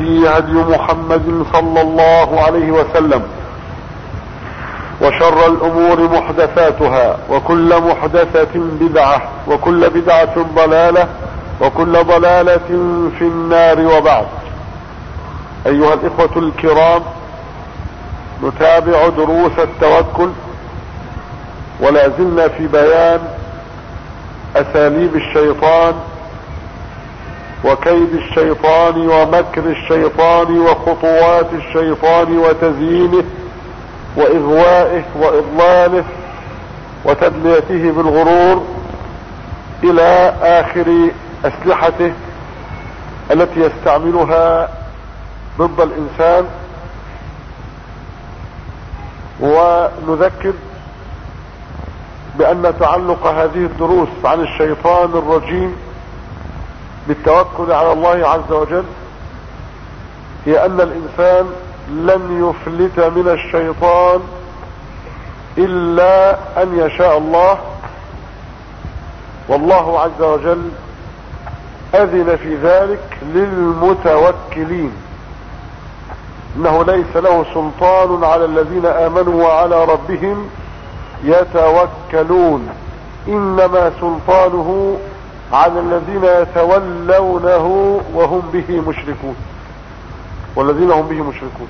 الهدي هدي محمد صلى الله عليه وسلم وشر الامور محدثاتها وكل محدثة بدعة وكل بدعة ضلالة وكل ضلالة في النار وبعد ايها الاخوة الكرام نتابع دروس التوكل ولا زلنا في بيان اساليب الشيطان وكيد الشيطان ومكر الشيطان وخطوات الشيطان وتزيينه واغوائه واضلاله وتدليته بالغرور الى اخر اسلحته التي يستعملها ضد الانسان ونذكر بان تعلق هذه الدروس عن الشيطان الرجيم بالتوكل على الله عز وجل هي ان الانسان لن يفلت من الشيطان الا ان يشاء الله والله عز وجل اذن في ذلك للمتوكلين انه ليس له سلطان على الذين امنوا وعلى ربهم يتوكلون انما سلطانه على الذين يتولونه وهم به مشركون والذين هم به مشركون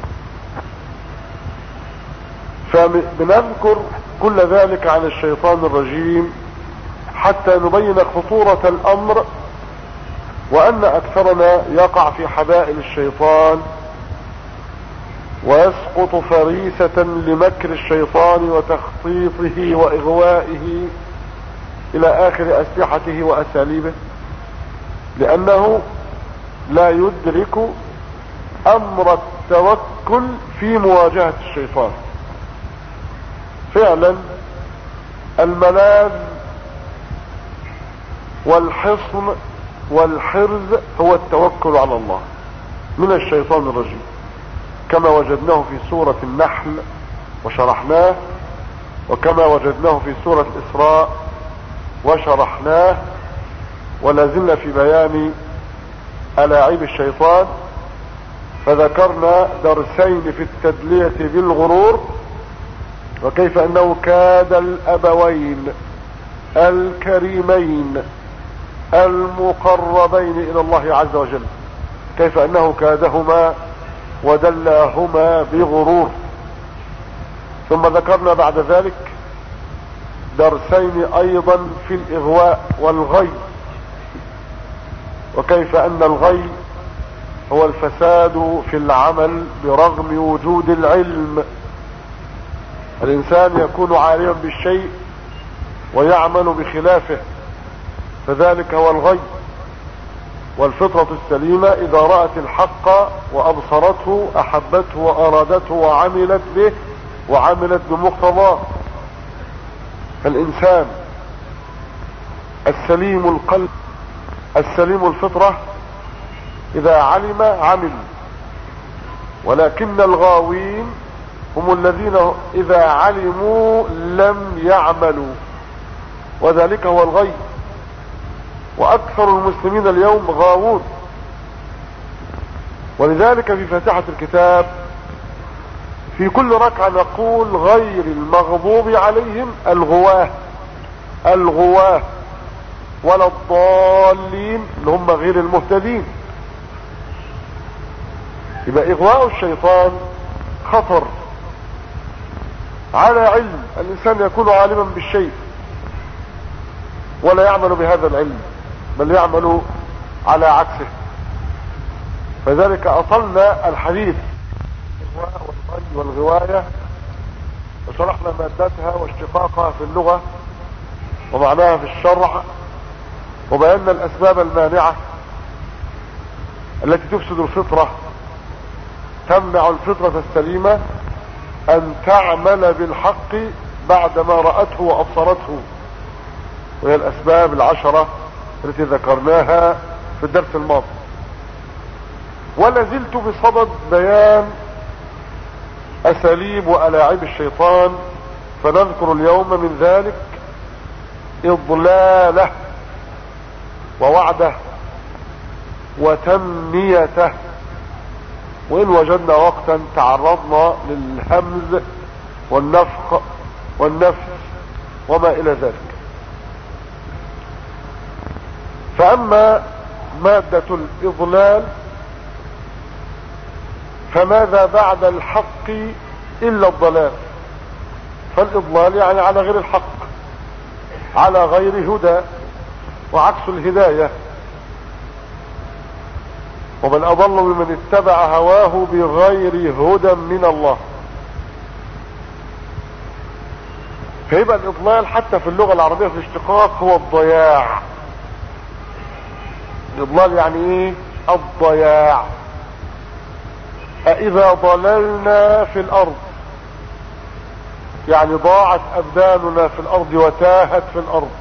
فبنذكر كل ذلك عن الشيطان الرجيم حتى نبين خطورة الامر وان اكثرنا يقع في حبائل الشيطان ويسقط فريسة لمكر الشيطان وتخطيطه واغوائه الى اخر اسلحته واساليبه لانه لا يدرك امر التوكل في مواجهة الشيطان فعلا الملاذ والحصن والحرز هو التوكل على الله من الشيطان الرجيم كما وجدناه في سورة النحل وشرحناه وكما وجدناه في سورة الإسراء وشرحناه ولازلنا في بيان ألاعيب الشيطان فذكرنا درسين في التدلية بالغرور وكيف أنه كاد الأبوين الكريمين المقربين إلى الله عز وجل كيف أنه كادهما ودلاهما بغرور ثم ذكرنا بعد ذلك درسين ايضا في الاغواء والغي وكيف ان الغي هو الفساد في العمل برغم وجود العلم الانسان يكون عالما بالشيء ويعمل بخلافه فذلك هو الغي والفطرة السليمة اذا رأت الحق وابصرته احبته وارادته وعملت به وعملت بمقتضاه فالانسان السليم القلب السليم الفطرة اذا علم عمل ولكن الغاوين هم الذين اذا علموا لم يعملوا وذلك هو الغي واكثر المسلمين اليوم غاوون ولذلك في فاتحة الكتاب في كل ركعة نقول غير المغضوب عليهم الغواه الغواه ولا الضالين اللي هم غير المهتدين يبقى اغواء الشيطان خطر على علم الانسان يكون عالما بالشيء ولا يعمل بهذا العلم بل يعمل على عكسه فذلك اطلنا الحديث والغي والغواية وشرحنا مادتها واشتقاقها في اللغة ومعناها في الشرع وبينا الاسباب المانعة التي تفسد الفطرة تمنع الفطرة السليمة ان تعمل بالحق بعدما رأته وابصرته وهي الاسباب العشرة التي ذكرناها في الدرس الماضي ولا زلت بصدد بيان اساليب والاعيب الشيطان فنذكر اليوم من ذلك اضلاله ووعده وتمنيته وإن وجدنا وقتا تعرضنا للهمز والنفخ والنفس وما إلى ذلك فأما مادة الإضلال فماذا بعد الحق إلا الضلال فالإضلال يعني على غير الحق على غير هدى وعكس الهداية ومن أضل ممن اتبع هواه بغير هدى من الله فيبقى الإضلال حتى في اللغة العربية في الاشتقاق هو الضياع الإضلال يعني ايه الضياع أإذا ضللنا في الأرض يعني ضاعت أبداننا في الأرض وتاهت في الأرض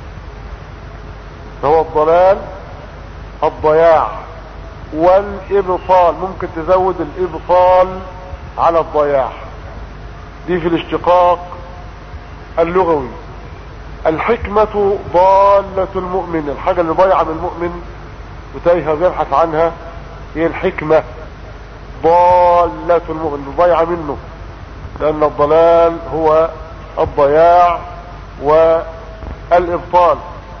فهو الضلال الضياع والإبطال ممكن تزود الإبطال على الضياع دي في الاشتقاق اللغوي الحكمة ضالة المؤمن الحاجة اللي ضيعة من المؤمن وتايهة بيبحث عنها هي الحكمة ضالة المؤمن ضيعة منه لأن الضلال هو الضياع والإبطال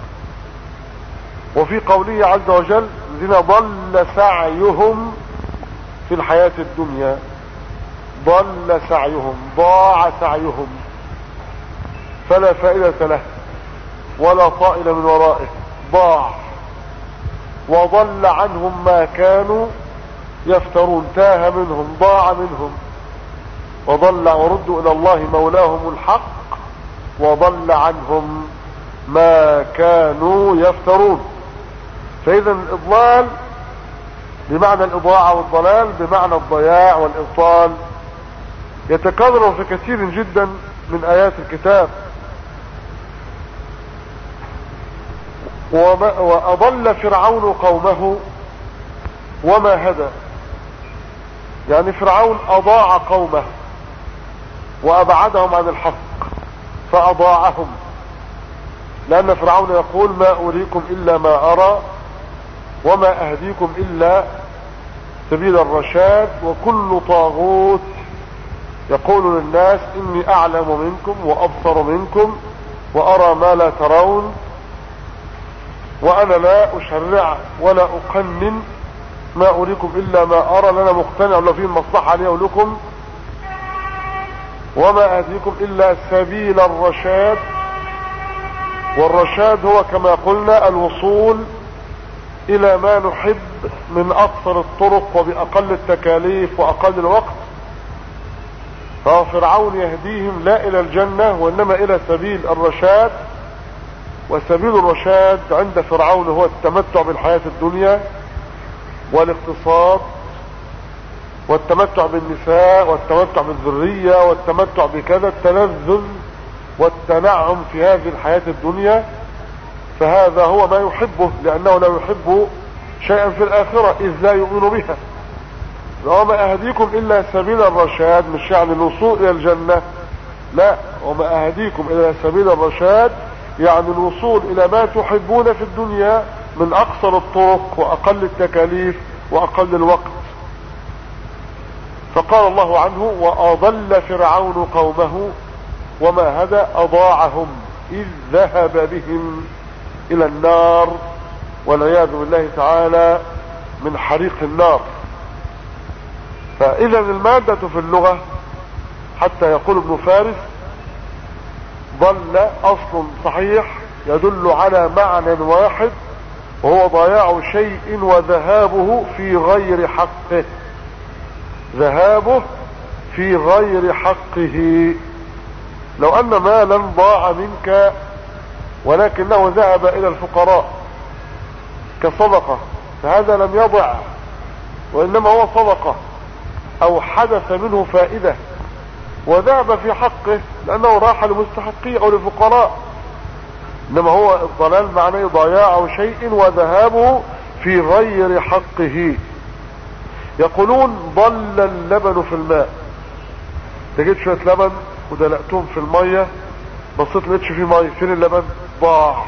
وفي قوله عز وجل الذين ضل سعيهم في الحياة الدنيا ضل سعيهم ضاع سعيهم فلا فائدة له ولا طائل من ورائه ضاع وضل عنهم ما كانوا يفترون تاه منهم ضاع منهم وضل وردوا الى الله مولاهم الحق وضل عنهم ما كانوا يفترون فاذا الاضلال بمعنى الاضاعة والضلال بمعنى الضياع والابطال يتكرر في كثير جدا من ايات الكتاب واضل فرعون قومه وما هدى يعني فرعون اضاع قومه وابعدهم عن الحق فاضاعهم لان فرعون يقول ما اريكم الا ما ارى وما اهديكم الا سبيل الرشاد وكل طاغوت يقول للناس اني اعلم منكم وابصر منكم وارى ما لا ترون وانا لا اشرع ولا اقنن ما اريكم الا ما ارى لنا مقتنع لو فيه المصلحة لي ولكم وما اهديكم الا سبيل الرشاد والرشاد هو كما قلنا الوصول الى ما نحب من اقصر الطرق وباقل التكاليف واقل الوقت فهو فرعون يهديهم لا الى الجنة وانما الى سبيل الرشاد وسبيل الرشاد عند فرعون هو التمتع بالحياة الدنيا والاقتصاد والتمتع بالنساء والتمتع بالذرية والتمتع بكذا التلذذ والتنعم في هذه الحياة الدنيا فهذا هو ما يحبه لأنه لا يحب شيئا في الآخرة إذ لا يؤمن بها وما أهديكم إلا سبيل الرشاد مش يعني الوصول إلى الجنة لا وما أهديكم إلى سبيل الرشاد يعني الوصول إلى ما تحبون في الدنيا من أقصر الطرق وأقل التكاليف وأقل الوقت فقال الله عنه وأضل فرعون قومه وما هدى أضاعهم إذ ذهب بهم إلى النار والعياذ بالله تعالى من حريق النار فإذا المادة في اللغة حتى يقول ابن فارس ضل أصل صحيح يدل على معنى واحد وهو ضياع شيء وذهابه في غير حقه ذهابه في غير حقه لو ان مالا ضاع منك ولكنه ذهب الى الفقراء كصدقة فهذا لم يضع وانما هو صدقة او حدث منه فائدة وذهب في حقه لانه راح لمستحقيه او لفقراء انما هو الضلال معناه ضياع شيء وذهابه في غير حقه يقولون ضل اللبن في الماء تجد شوية لبن ودلقتهم في المية بصيت لقيتش فيه مية فين اللبن ضاع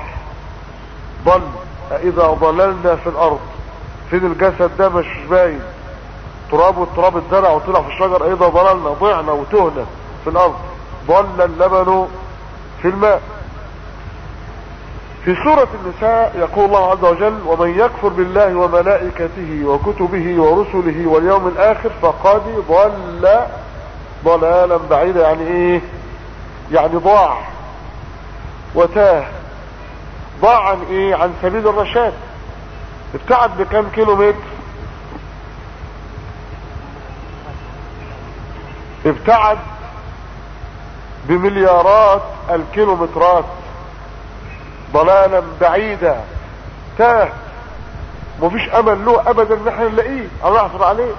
ضل اذا ضللنا في الارض فين الجسد ده مش باين تراب والتراب اتزرع وطلع في الشجر ايضا ضللنا ضعنا وتهنا في الارض ضل اللبن في الماء في سورة النساء يقول الله عز وجل ومن يكفر بالله وملائكته وكتبه ورسله واليوم الاخر فقد ضل ضلالا بعيدا يعني ايه يعني ضاع وتاه ضاع عن ايه عن سبيل الرشاد ابتعد بكم كيلو متر ابتعد بمليارات الكيلومترات ضلالا بعيدا تاه مفيش امل له ابدا ان احنا نلاقيه او نحصل عليه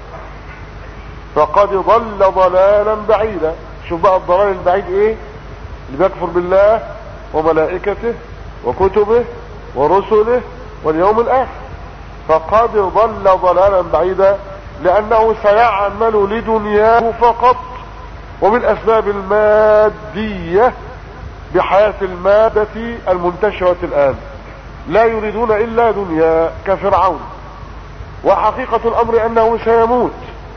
فقد ضل ضلالا بعيدا شوف بقى الضلال البعيد ايه اللي بيكفر بالله وملائكته وكتبه ورسله واليوم الاخر فقد ضل ضلالا بعيدا لانه سيعمل لدنياه فقط وبالاسباب المادية بحياة المادة المنتشرة الان لا يريدون الا دنيا كفرعون وحقيقة الامر انه سيموت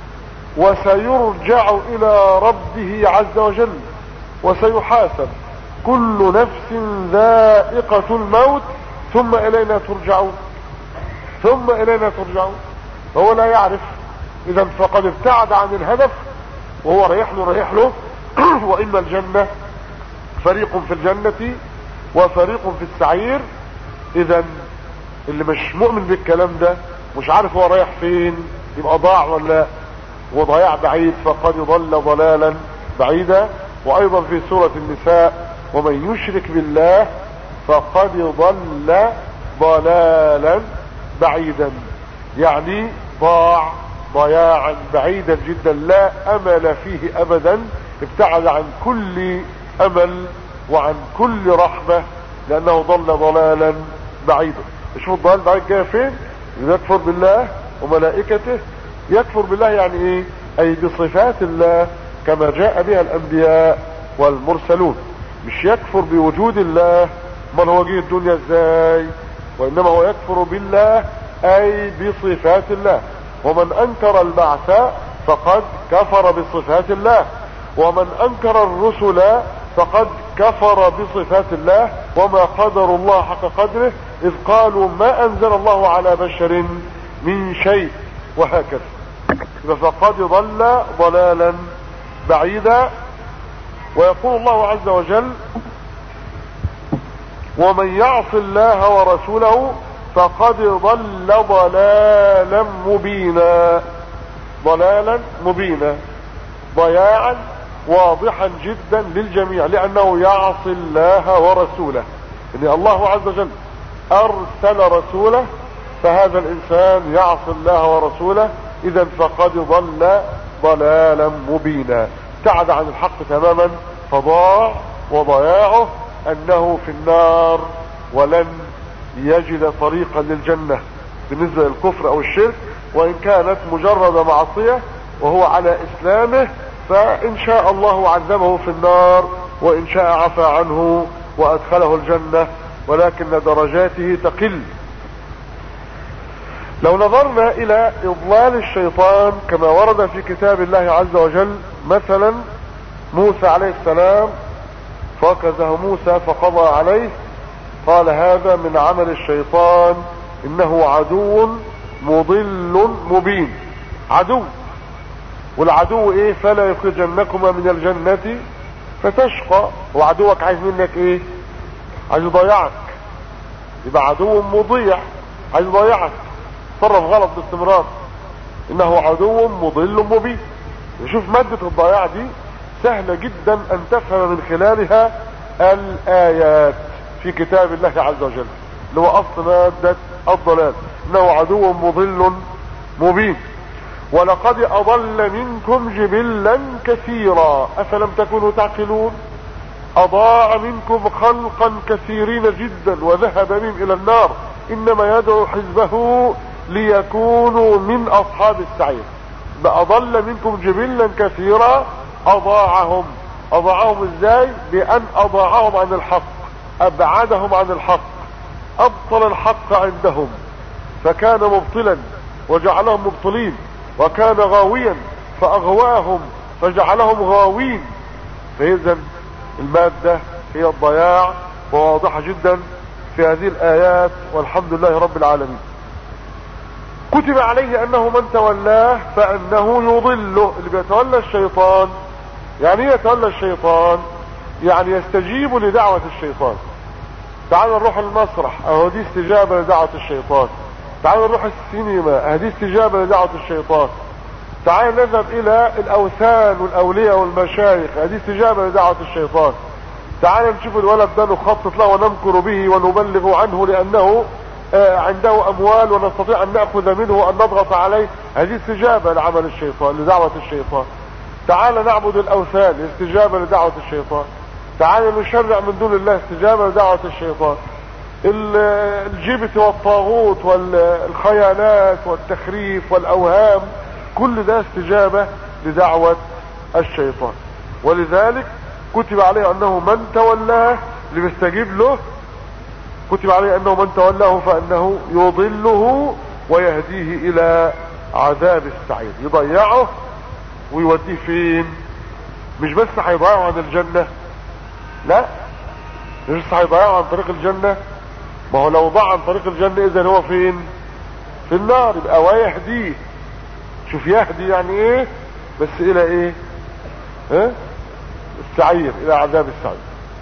وسيرجع الى ربه عز وجل وسيحاسب كل نفس ذائقة الموت ثم الينا ترجعون ثم الينا ترجعون هو لا يعرف اذا فقد ابتعد عن الهدف وهو رايح له رايح له واما الجنة فريق في الجنة وفريق في السعير اذا اللي مش مؤمن بالكلام ده مش عارف هو رايح فين يبقى ضاع ولا وضياع بعيد فقد ضل ضلالا بعيدا وايضا في سورة النساء ومن يشرك بالله فقد ضل ضلالا بعيدا يعني ضاع ضياعا بعيدا جدا لا امل فيه ابدا ابتعد عن كل امل وعن كل رحمة لانه ضل ضلالا بعيدا شوف الضلال بعيد جاي فين يكفر بالله وملائكته يكفر بالله يعني ايه اي بصفات الله كما جاء بها الانبياء والمرسلون مش يكفر بوجود الله من هو جه الدنيا ازاي وانما هو يكفر بالله اي بصفات الله ومن انكر البعث فقد كفر بصفات الله ومن انكر الرسل فقد كفر بصفات الله وما قدر الله حق قدره اذ قالوا ما انزل الله على بشر من شيء وهكذا فقد ضل ضلالا بعيدا ويقول الله عز وجل ومن يعص الله ورسوله فقد ضل ضلالا مبينا ضلالا مبينا ضياعا واضحا جدا للجميع لانه يعصي الله ورسوله ان الله عز وجل ارسل رسوله فهذا الانسان يعصي الله ورسوله اذا فقد ضل ضلالا مبينا ابتعد عن الحق تماما فضاع وضياعه انه في النار ولن يجد طريقا للجنة بالنسبة للكفر او الشرك وان كانت مجرد معصية وهو على اسلامه فان شاء الله عذبه في النار وان شاء عفى عنه وادخله الجنة ولكن درجاته تقل لو نظرنا الى اضلال الشيطان كما ورد في كتاب الله عز وجل مثلا موسى عليه السلام فاكزه موسى فقضى عليه قال هذا من عمل الشيطان انه عدو مضل مبين عدو والعدو ايه فلا يخرجنكما من الجنة فتشقى وعدوك عايز منك ايه عايز يضيعك يبقى عدو مضيع عايز يضيعك تصرف غلط باستمرار انه عدو مضل مبين شوف مادة الضياع دي سهلة جدا ان تفهم من خلالها الايات في كتاب الله عز وجل اللي هو اصل مادة الضلال انه عدو مضل مبين ولقد اضل منكم جبلا كثيرا افلم تكونوا تعقلون اضاع منكم خلقا كثيرين جدا وذهب بهم الى النار انما يدعو حزبه ليكونوا من اصحاب السعير بأضل منكم جبلا كثيرا اضاعهم اضاعهم ازاي بان اضاعهم عن الحق ابعدهم عن الحق ابطل الحق عندهم فكان مبطلا وجعلهم مبطلين وكان غاويا فاغواهم فجعلهم غاوين فاذا المادة هي الضياع وواضحة جدا في هذه الايات والحمد لله رب العالمين كتب عليه انه من تولاه فانه يضله اللي بيتولى الشيطان يعني ايه يتولى الشيطان يعني يستجيب لدعوة الشيطان تعال نروح المسرح اهو دي استجابة لدعوة الشيطان تعال نروح السينما اهو دي استجابة لدعوة الشيطان تعال نذهب الى الاوثان والاولياء والمشايخ اهو دي استجابة لدعوة الشيطان تعال نشوف الولد ده نخطط له ونمكر به ونبلغ عنه لانه آه، عنده اموال ونستطيع ان ناخذ منه وان نضغط عليه هذه استجابه لعمل الشيطان لدعوه الشيطان تعال نعبد الاوثان استجابه لدعوه الشيطان تعال نشرع من دون الله استجابه لدعوه الشيطان الجبت والطاغوت والخيانات والتخريف والاوهام كل ده استجابه لدعوه الشيطان ولذلك كتب عليه انه من تولاه اللي بيستجيب له كتب عليه انه من تولاه فانه يضله ويهديه الى عذاب السعير يضيعه ويوديه فين مش بس هيضيعه عن الجنة لا مش بس هيضيعه عن طريق الجنة ما هو لو ضاع عن طريق الجنة اذا هو فين في النار يبقى ويهديه شوف يهدي يعني ايه بس الى ايه ها السعير الى عذاب السعير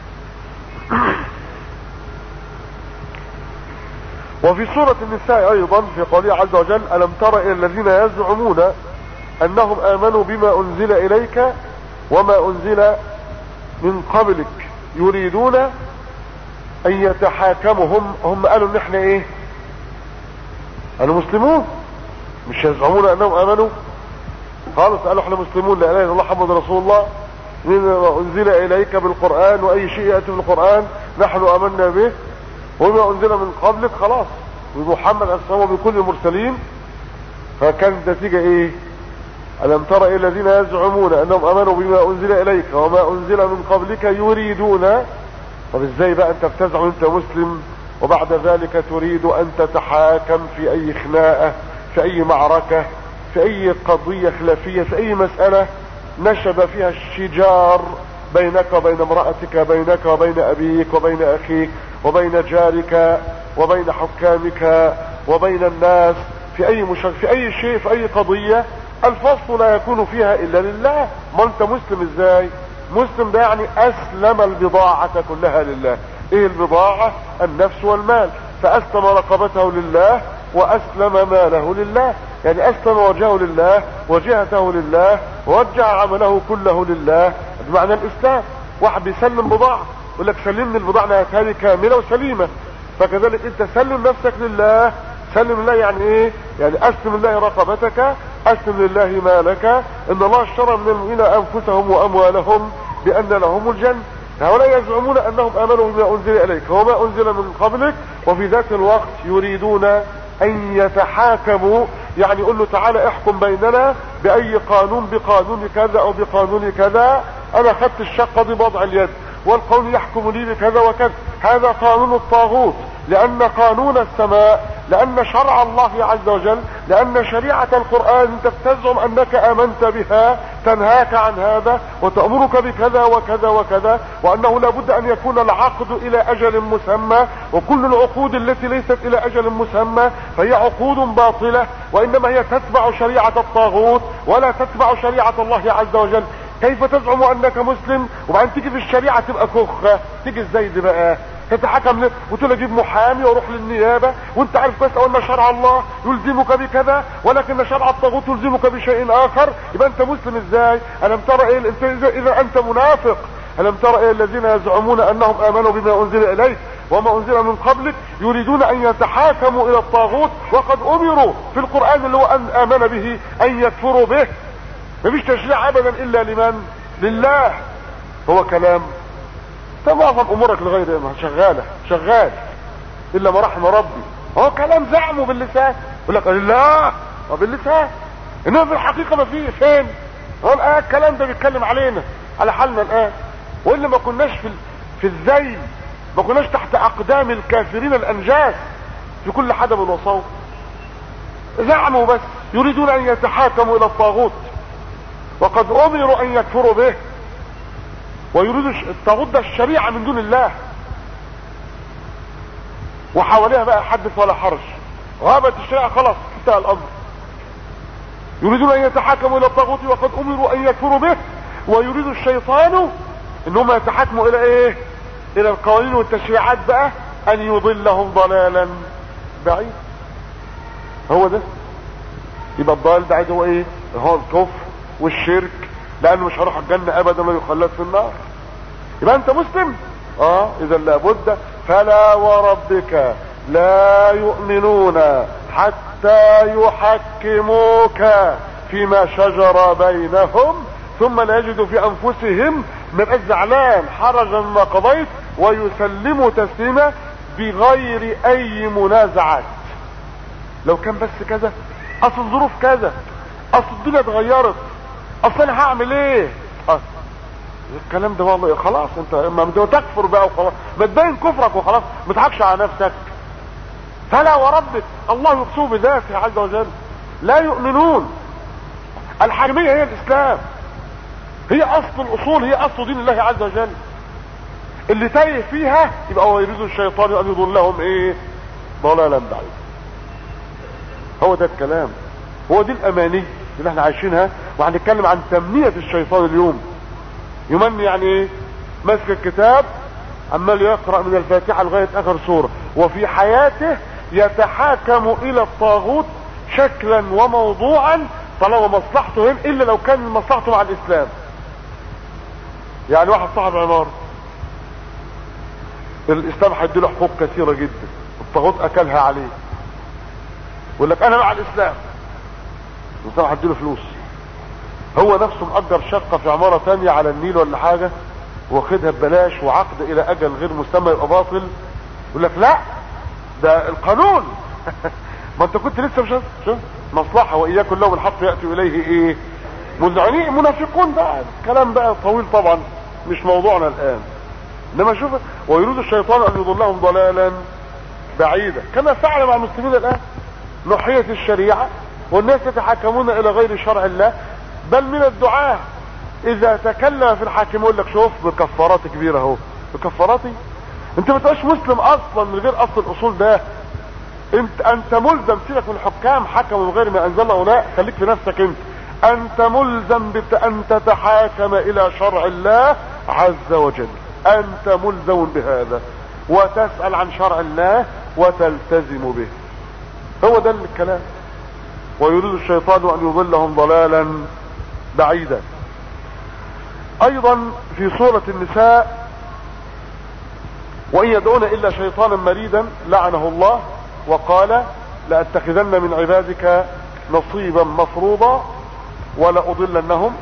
وفي سورة النساء ايضا في قوله عز وجل الم تر الى الذين يزعمون انهم امنوا بما انزل اليك وما انزل من قبلك يريدون ان يتحاكموا هم هم قالوا ان احنا ايه قالوا مسلمون مش يزعمون انهم امنوا خالص قالوا احنا مسلمون لا اله الا الله محمد رسول الله انزل اليك بالقرآن واي شيء يأتي بالقرآن نحن امنا به وما انزل من قبلك خلاص ومحمد اسلم بكل المرسلين فكانت النتيجة ايه ألم تر إلى الذين يزعمون أنهم أمنوا بما أنزل إليك وما أنزل من قبلك يريدون طب إزاي بقى أنت بتزعم أنت مسلم وبعد ذلك تريد أن تتحاكم في أي خناقة في أي معركة في أي قضية خلافية في أي مسألة نشب فيها الشجار بينك وبين امرأتك بينك وبين أبيك وبين أخيك وبين جارك وبين حكامك وبين الناس في أي مشارك في أي شيء في أي قضية الفصل لا يكون فيها الا لله ما انت مسلم ازاي مسلم ده يعني اسلم البضاعة كلها لله ايه البضاعة النفس والمال فاسلم رقبته لله واسلم ماله لله يعني اسلم وجهه لله وجهته لله ووجه عمله كله لله بمعنى الاسلام واحد بيسلم بضاعة يقول لك سلمني البضاعة هذه كاملة وسليمة فكذلك انت سلم نفسك لله سلم الله يعني ايه يعني اسلم الله رقبتك اسلم لله مالك ان الله اشترى من المؤمنين انفسهم واموالهم بان لهم الجنة هؤلاء يزعمون انهم امنوا بما انزل اليك وما انزل من قبلك وفي ذات الوقت يريدون ان يتحاكموا يعني يقول له تعالى احكم بيننا باي قانون بقانون كذا او بقانون كذا انا خدت الشقة دي بوضع اليد والقول يحكم لي بكذا وكذا هذا قانون الطاغوت لان قانون السماء لان شرع الله عز وجل لان شريعة القرآن انت بتزعم انك امنت بها تنهاك عن هذا وتأمرك بكذا وكذا وكذا وانه لابد ان يكون العقد الى اجل مسمى وكل العقود التي ليست الى اجل مسمى فهي عقود باطلة وانما هي تتبع شريعة الطاغوت ولا تتبع شريعة الله عز وجل كيف تزعم انك مسلم وبعدين تيجي في الشريعة تبقى كخة تيجي ازاي دي بقى تتحكم وتقول اجيب محامي واروح للنيابة وانت عارف كويس ان شرع الله يلزمك بكذا ولكن شرع الطاغوت يلزمك بشيء اخر يبقى انت مسلم ازاي الم ترى ايه انت اذا انت منافق الم ترى ايه الذين يزعمون انهم امنوا بما انزل اليك وما انزل من قبلك يريدون ان يتحاكموا الى الطاغوت وقد امروا في القرآن اللي هو ان امن به ان يكفروا به مفيش تشريع ابدا الا لمن لله هو كلام معظم امورك لغير ما شغالة شغال الا ما رحم ربي هو كلام زعمه باللسان يقول لك لا باللسان انما في الحقيقة ما فيه فين هو الان الكلام ده بيتكلم علينا على حالنا الان والا ما كناش في في الزين ما كناش تحت اقدام الكافرين الانجاس في كل حدب وصوت زعموا بس يريدون ان يتحاكموا الى الطاغوت وقد امروا ان يكفروا به ويريدوا الطاغوت ده الشريعة من دون الله وحواليها بقى حدث ولا حرج غابت الشريعة خلاص انتهى الامر يريدون ان يتحاكموا الى الطاغوت وقد امروا ان يكفروا به ويريد الشيطان ان هم يتحاكموا الى ايه الى القوانين والتشريعات بقى ان يضلهم ضلالا بعيد هو ده يبقى الضلال بعيد هو ايه هو الكفر والشرك لانه مش هروح الجنة ابدا ما يخلد في النار يبقى انت مسلم اه اذا لابد فلا وربك لا يؤمنون حتى يحكموك فيما شجر بينهم ثم لا يجدوا في انفسهم من الزعلان حرجا ما قضيت ويسلموا تسليما بغير اي منازعات لو كان بس كذا اصل الظروف كذا اصل الدنيا اتغيرت اصل انا هعمل ايه أصل. الكلام ده والله خلاص انت اما تكفر بقى وخلاص ما تبين كفرك وخلاص ما تضحكش على نفسك فلا وربك الله يقسم بذاته عز وجل لا يؤمنون الحاكمية هي الاسلام هي اصل الاصول هي اصل دين الله عز وجل اللي تايه فيها يبقى هو يريد الشيطان ان يضلهم ايه ضلالا بعيدا هو ده الكلام هو دي الاماني اللي احنا عايشينها وهنتكلم عن تمنية الشيطان اليوم يمني يعني ايه ماسك الكتاب عمال يقرأ من الفاتحة لغاية اخر سورة وفي حياته يتحاكم الى الطاغوت شكلا وموضوعا طالما مصلحته هم الا لو كان مصلحته مع الاسلام يعني واحد صاحب عمارة الاسلام هيديله حقوق كثيرة جدا الطاغوت اكلها عليه يقول لك انا مع الاسلام الاسلام هيديله فلوس هو نفسه مأجر شقة في عمارة تانية على النيل ولا حاجة واخدها ببلاش وعقد الى اجل غير مسمى يبقى باطل يقول لك لا ده القانون ما انت كنت لسه مش شوف مصلحة واياكم لهم الحق يأتي اليه ايه مذعنين منافقون بقى كلام بقى طويل طبعا مش موضوعنا الان انما شوف ويريد الشيطان ان يضلهم ضلالا بعيدا كما فعل مع المسلمين الان نحية الشريعة والناس يتحكمون الى غير شرع الله بل من الدعاة اذا تكلم في الحاكم يقول لك شوف بكفارات كبيرة اهو بكفاراتي انت ما تبقاش مسلم اصلا من غير اصل الاصول ده انت انت ملزم سيبك من الحكام حكموا من غير ما انزل الله لا خليك في نفسك انت انت ملزم بت... ان تتحاكم الى شرع الله عز وجل انت ملزم بهذا وتسأل عن شرع الله وتلتزم به هو ده الكلام ويريد الشيطان ان يضلهم ضلالا بعيدا ايضا في سورة النساء وان يدعون الا شيطانا مريدا لعنه الله وقال لاتخذن من عبادك نصيبا مفروضا ولأضلنهم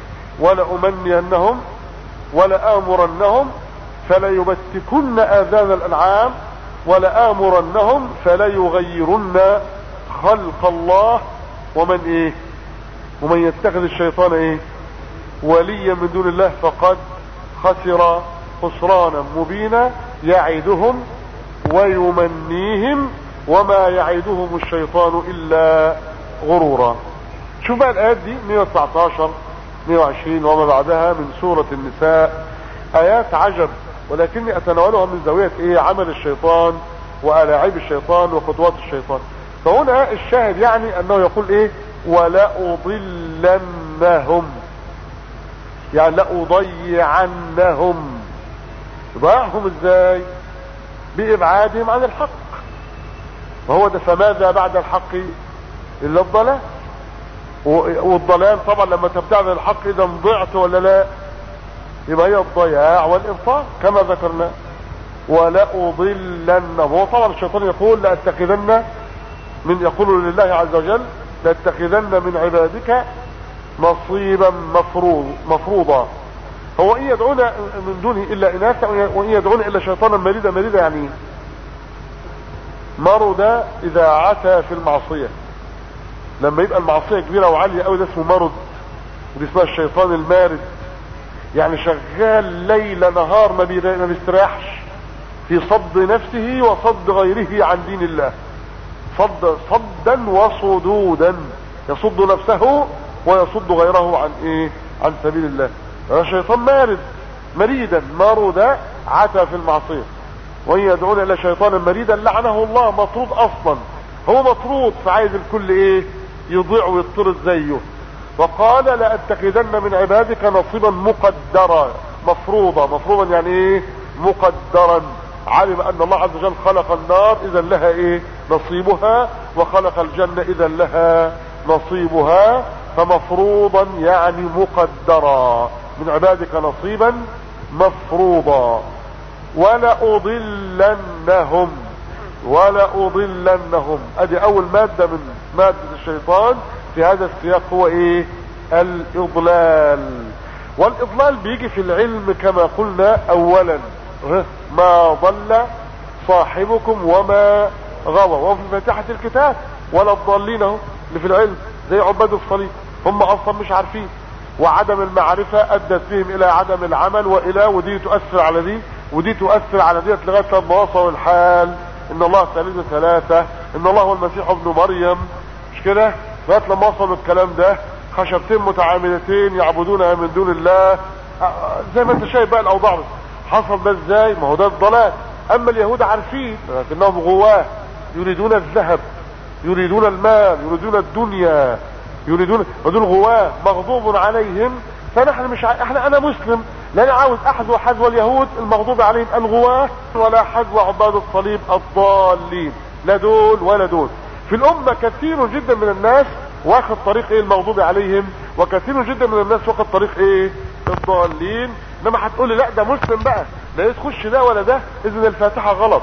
ولأمنينهم ولآمرنهم فليبتكن آذان الأنعام ولآمرنهم فليغيرن خلق الله ومن ايه ومن يتخذ الشيطان ايه وليا من دون الله فقد خسر خسرانا مبينا يعدهم ويمنيهم وما يعدهم الشيطان الا غرورا شوف بقى الايات دي 119 120 وما بعدها من سورة النساء ايات عجب ولكني اتناولها من زاوية ايه عمل الشيطان والاعيب الشيطان وخطوات الشيطان فهنا الشاهد يعني انه يقول ايه ولأضلنهم يعني لأضيعنهم ضيعهم ازاي بابعادهم عن الحق وهو ده فماذا بعد الحق الا الضلال والضلال طبعا لما تبتعد عن الحق اذا ضعت ولا لا يبقى هي الضياع والانفاق كما ذكرنا ولأضلنهم هو طبعا الشيطان يقول لأتخذن من يقول لله عز وجل لاتخذن من عبادك نصيبا مفروض مفروضا هو ان يدعون من دونه الا اناثا وان يدعون الا شيطانا مريدا مريدا يعني مرض اذا عتى في المعصية لما يبقى المعصية كبيرة وعالية قوي ده اسمه مرض ودي اسمها الشيطان المارد يعني شغال ليل نهار ما بيستريحش في صد نفسه وصد غيره عن دين الله صد صدا وصدودا يصد نفسه ويصد غيره عن ايه عن سبيل الله الشيطان مارد مريدا مارد عتى في المعصية وان يدعون الى شيطان مريدا لعنه الله مطرود اصلا هو مطرود فعايز الكل ايه يضيع ويطرد زيه وقال لأتخذن من عبادك نصيبا مقدرا مفروضا مفروضا يعني ايه مقدرا علم ان الله عز وجل خلق النار اذا لها ايه نصيبها وخلق الجنة اذا لها نصيبها فمفروضا يعني مقدرا من عبادك نصيبا مفروضا ولأضلنهم ولأضلنهم ادي اول مادة من مادة الشيطان في هذا السياق هو ايه الاضلال والاضلال بيجي في العلم كما قلنا اولا ما ضل صاحبكم وما غوى وفي فاتحة الكتاب ولا الضالين اهو اللي في العلم زي عباد الصليب هم اصلا مش عارفين وعدم المعرفة ادت بهم الى عدم العمل والى ودي تؤثر على دي ودي تؤثر على ديت لغاية لما وصلوا الحال ان الله ثالث ثلاثة ان الله هو المسيح ابن مريم مش كده لغاية لما وصلوا الكلام ده خشبتين متعاملتين يعبدونها من دون الله زي ما انت شايف بقى الاوضاع بس حصل ده ازاي ما هو ده الضلال اما اليهود عارفين لكنهم غواه يريدون الذهب يريدون المال يريدون الدنيا يريدون ودول غواه مغضوب عليهم فنحن مش ع... احنا انا مسلم لا انا عاوز احذو حذو اليهود المغضوب عليهم الغواه ولا حذو عباد الصليب الضالين لا دول ولا دول في الامه كثير جدا من الناس واخد طريق ايه المغضوب عليهم وكثير جدا من الناس واخد طريق ايه الضالين انما هتقولي لا ده مسلم بقى لا تخش ده ولا ده اذن الفاتحه غلط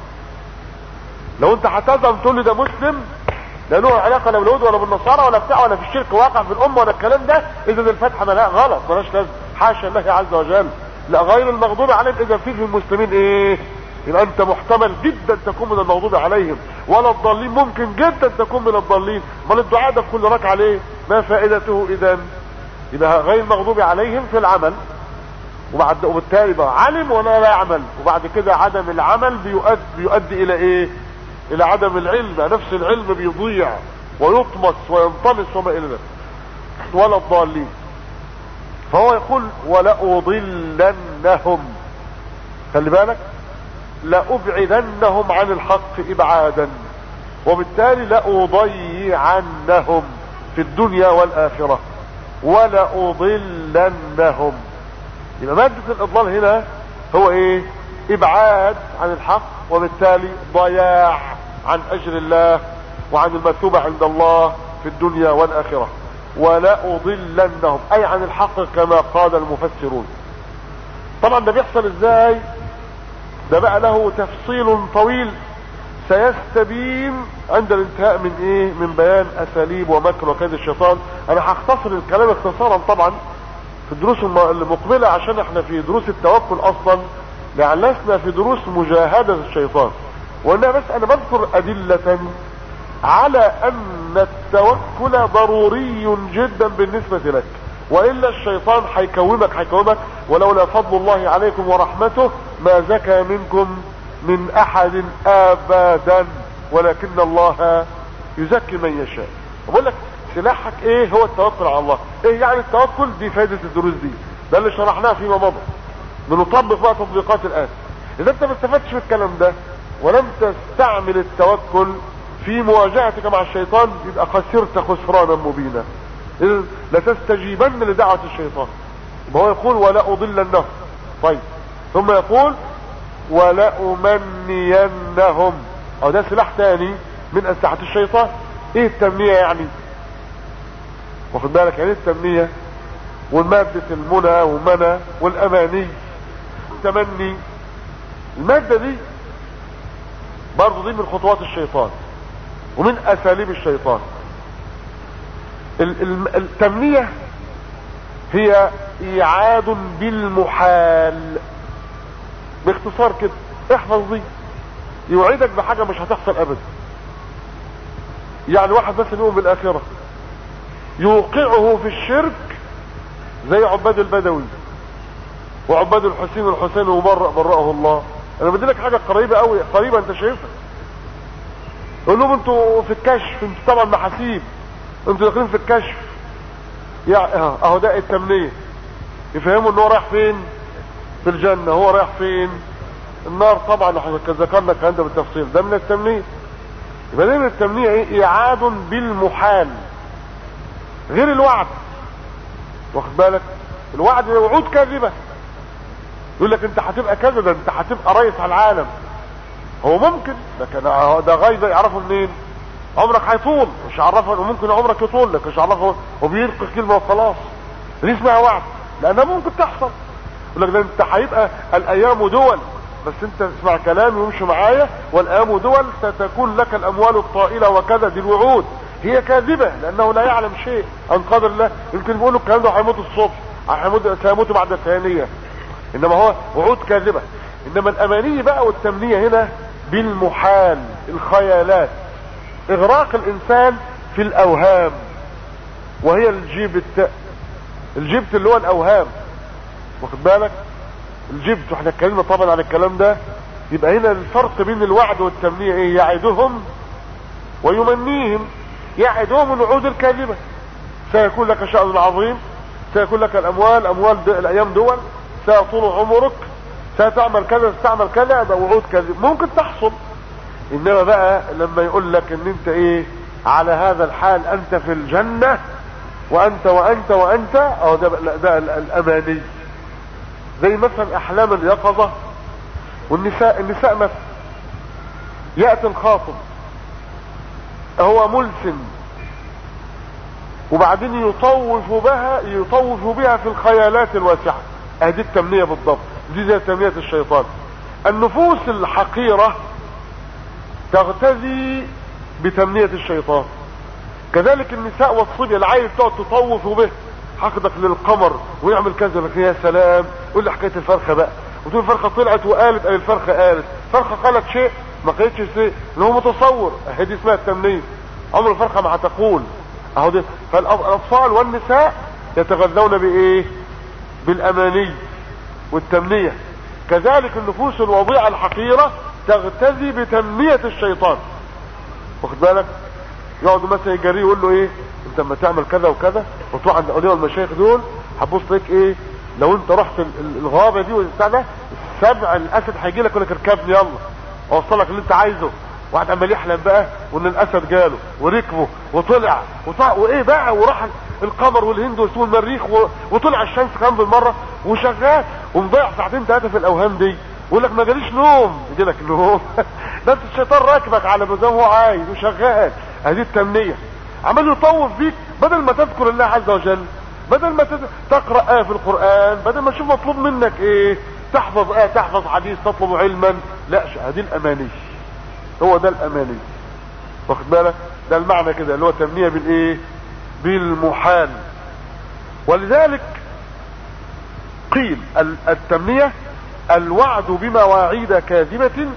لو انت هتزعم تقول لي ده مسلم لا له علاقه لا باليهود ولا بالنصارى ولا بتاع ولا في الشرك واقع في الامه ولا الكلام ده اذا الفاتحه لا غلط مالهاش لازمه حاشا الله عز وجل لا غير المغضوب عليهم اذا في في المسلمين ايه يبقى انت محتمل جدا تكون من المغضوب عليهم ولا الضالين ممكن جدا تكون من الضالين امال الدعاء ده في كل ركعه ليه ما فائدته اذا يبقى غير المغضوب عليهم في العمل وبعد وبالتالي بقى علم ولا لا يعمل وبعد كده عدم العمل بيؤدي, بيؤدي الى ايه الى عدم العلم نفس العلم بيضيع ويطمس وينطمس وما الى ذلك ولا الضالين فهو يقول ولأضلنهم خلي بالك لأبعدنهم عن الحق إبعادا وبالتالي لأضيعنهم في الدنيا والآخرة ولأضلنهم يبقى مادة الإضلال هنا هو إيه إبعاد عن الحق وبالتالي ضياع عن أجر الله وعن المثوبة عند الله في الدنيا والآخرة ولأضلنهم أي عن الحق كما قال المفسرون طبعا ده بيحصل ازاي ده بقى له تفصيل طويل سيستبين عند الانتهاء من ايه من بيان اساليب ومكر وكيد الشيطان انا هختصر الكلام اختصارا طبعا في الدروس المقبلة عشان احنا في دروس التوكل اصلا يعني لسنا في دروس مجاهدة الشيطان وانها بس انا بذكر ادلة على ان التوكل ضروري جدا بالنسبة لك والا الشيطان هيكومك هيكومك ولولا فضل الله عليكم ورحمته ما زكى منكم من احد ابدا ولكن الله يزكي من يشاء بقول لك سلاحك ايه هو التوكل على الله ايه يعني التوكل دي فائدة الدروس دي ده اللي شرحناه فيما مضى بنطبق بقى تطبيقات الان اذا انت ما استفدتش من الكلام ده ولم تستعمل التوكل في مواجهتك مع الشيطان يبقى خسرت خسرانا مبينا لتستجيبن لدعوة الشيطان وهو يقول ولا اضلنهم طيب ثم يقول ولا امنينهم او ده سلاح تاني من اسلحة الشيطان ايه التمنية يعني واخد بالك يعني التمنية والمادة المنى ومنى والاماني تمني المادة دي برضو دي من خطوات الشيطان ومن اساليب الشيطان التمنية هي ايعاد بالمحال باختصار كده احفظ دي يوعدك بحاجة مش هتحصل ابدا يعني واحد بس يؤمن بالاخرة يوقعه في الشرك زي عباد البدوي وعباد الحسين والحسين ومبرأ برأه الله انا بدي لك حاجة قريبة قوي قريبة انت شايفها يقول لهم انتوا في الكشف انتوا طبعا محاسيب انتوا داخلين في الكشف يعني اهو ده التمنية يفهموا ان هو رايح فين في الجنة هو رايح فين النار طبعا احنا ذكرنا الكلام ده بالتفصيل ده من التمنية يبقى ده من التمنية ايه اعاد بالمحال غير الوعد واخد بالك الوعد وعود كاذبة يقول لك انت هتبقى كذا ده انت هتبقى رئيس على العالم هو ممكن لكن ده غايب يعرفه منين عمرك هيطول مش عرفه ممكن عمرك يطول لك مش عرفه وبيلقي كلمه وخلاص دي اسمها وعد لانها ممكن تحصل يقول لك ده انت هيبقى الايام دول بس انت اسمع كلامي وامشي معايا والايام دول ستكون لك الاموال الطائله وكذا دي الوعود هي كاذبه لانه لا يعلم شيء عن قدر الله يمكن بيقولوا الكلام ده هيموت الصبح هيموت سيموت بعد الثانيه انما هو وعود كاذبه انما الاماني بقى والتمنيه هنا بالمحال الخيالات اغراق الانسان في الاوهام وهي الجيب الت... الجبت اللي هو الاوهام واخد بالك الجبت واحنا اتكلمنا طبعا عن الكلام ده يبقى هنا الفرق بين الوعد والتمنية ايه يعدهم ويمنيهم يعدهم الوعود الكاذبة سيكون لك شأن عظيم سيكون لك الاموال اموال الايام دول سيطول عمرك ستعمل كذا ستعمل كذا ده وعود كاذب ممكن تحصل انما بقى لما يقول لك ان انت ايه على هذا الحال انت في الجنة وانت وانت وانت او ده, ده الاماني زي مثلا احلام اليقظة والنساء النساء مثلا يأتي الخاطب هو ملسم وبعدين يطوف بها يطوف بها في الخيالات الواسعة ادي التمنية بالضبط دي زي تمنية الشيطان النفوس الحقيرة تغتذي بتمنية الشيطان كذلك النساء والصبية العيل تقعد تطوف به حقدك للقمر ويعمل كذا لك يا سلام قول لي حكايه الفرخه بقى وتقول الفرخه طلعت وقالت قال الفرخه قالت الفرخه قالت شيء ما قالتش شيء اللي هو متصور اهي دي اسمها التمنيه عمر الفرخه ما هتقول اهو دي فالاطفال والنساء يتغذون بايه بالاماني والتمنيه كذلك النفوس الوضيعه الحقيره تغتذي بتمنيه الشيطان واخد بالك يقعدوا مثلا يجريه يقول له ايه انت لما تعمل كذا وكذا وتروح عند اولياء المشايخ دول هتبص لك ايه لو انت رحت الغابه دي والبتاع ده السبع الاسد هيجي لك يقول لك اركبني يلا اوصلك اللي انت عايزه واحد عمال يحلم بقى وان الاسد جاله وركبه وطلع وطلع وايه بقى وراح القمر والهند والمريخ وطلع الشمس كمان بالمره وشغال ومضيع ساعتين ثلاثه في الاوهام دي يقول لك ما جاليش نوم يجي لك نوم ده انت الشيطان راكبك على ما هو عايز وشغال هذه التمنيه عمال يطوف بيك بدل ما تذكر الله عز وجل بدل ما تقرا ايه في القران بدل ما تشوف مطلوب منك ايه تحفظ ايه تحفظ حديث تطلب علما لا هذه الاماني هو ده الاماني واخد بالك ده المعنى كده اللي هو تمنيه بالايه بالمحال ولذلك قيل التمنيه الوعد بمواعيد كاذبه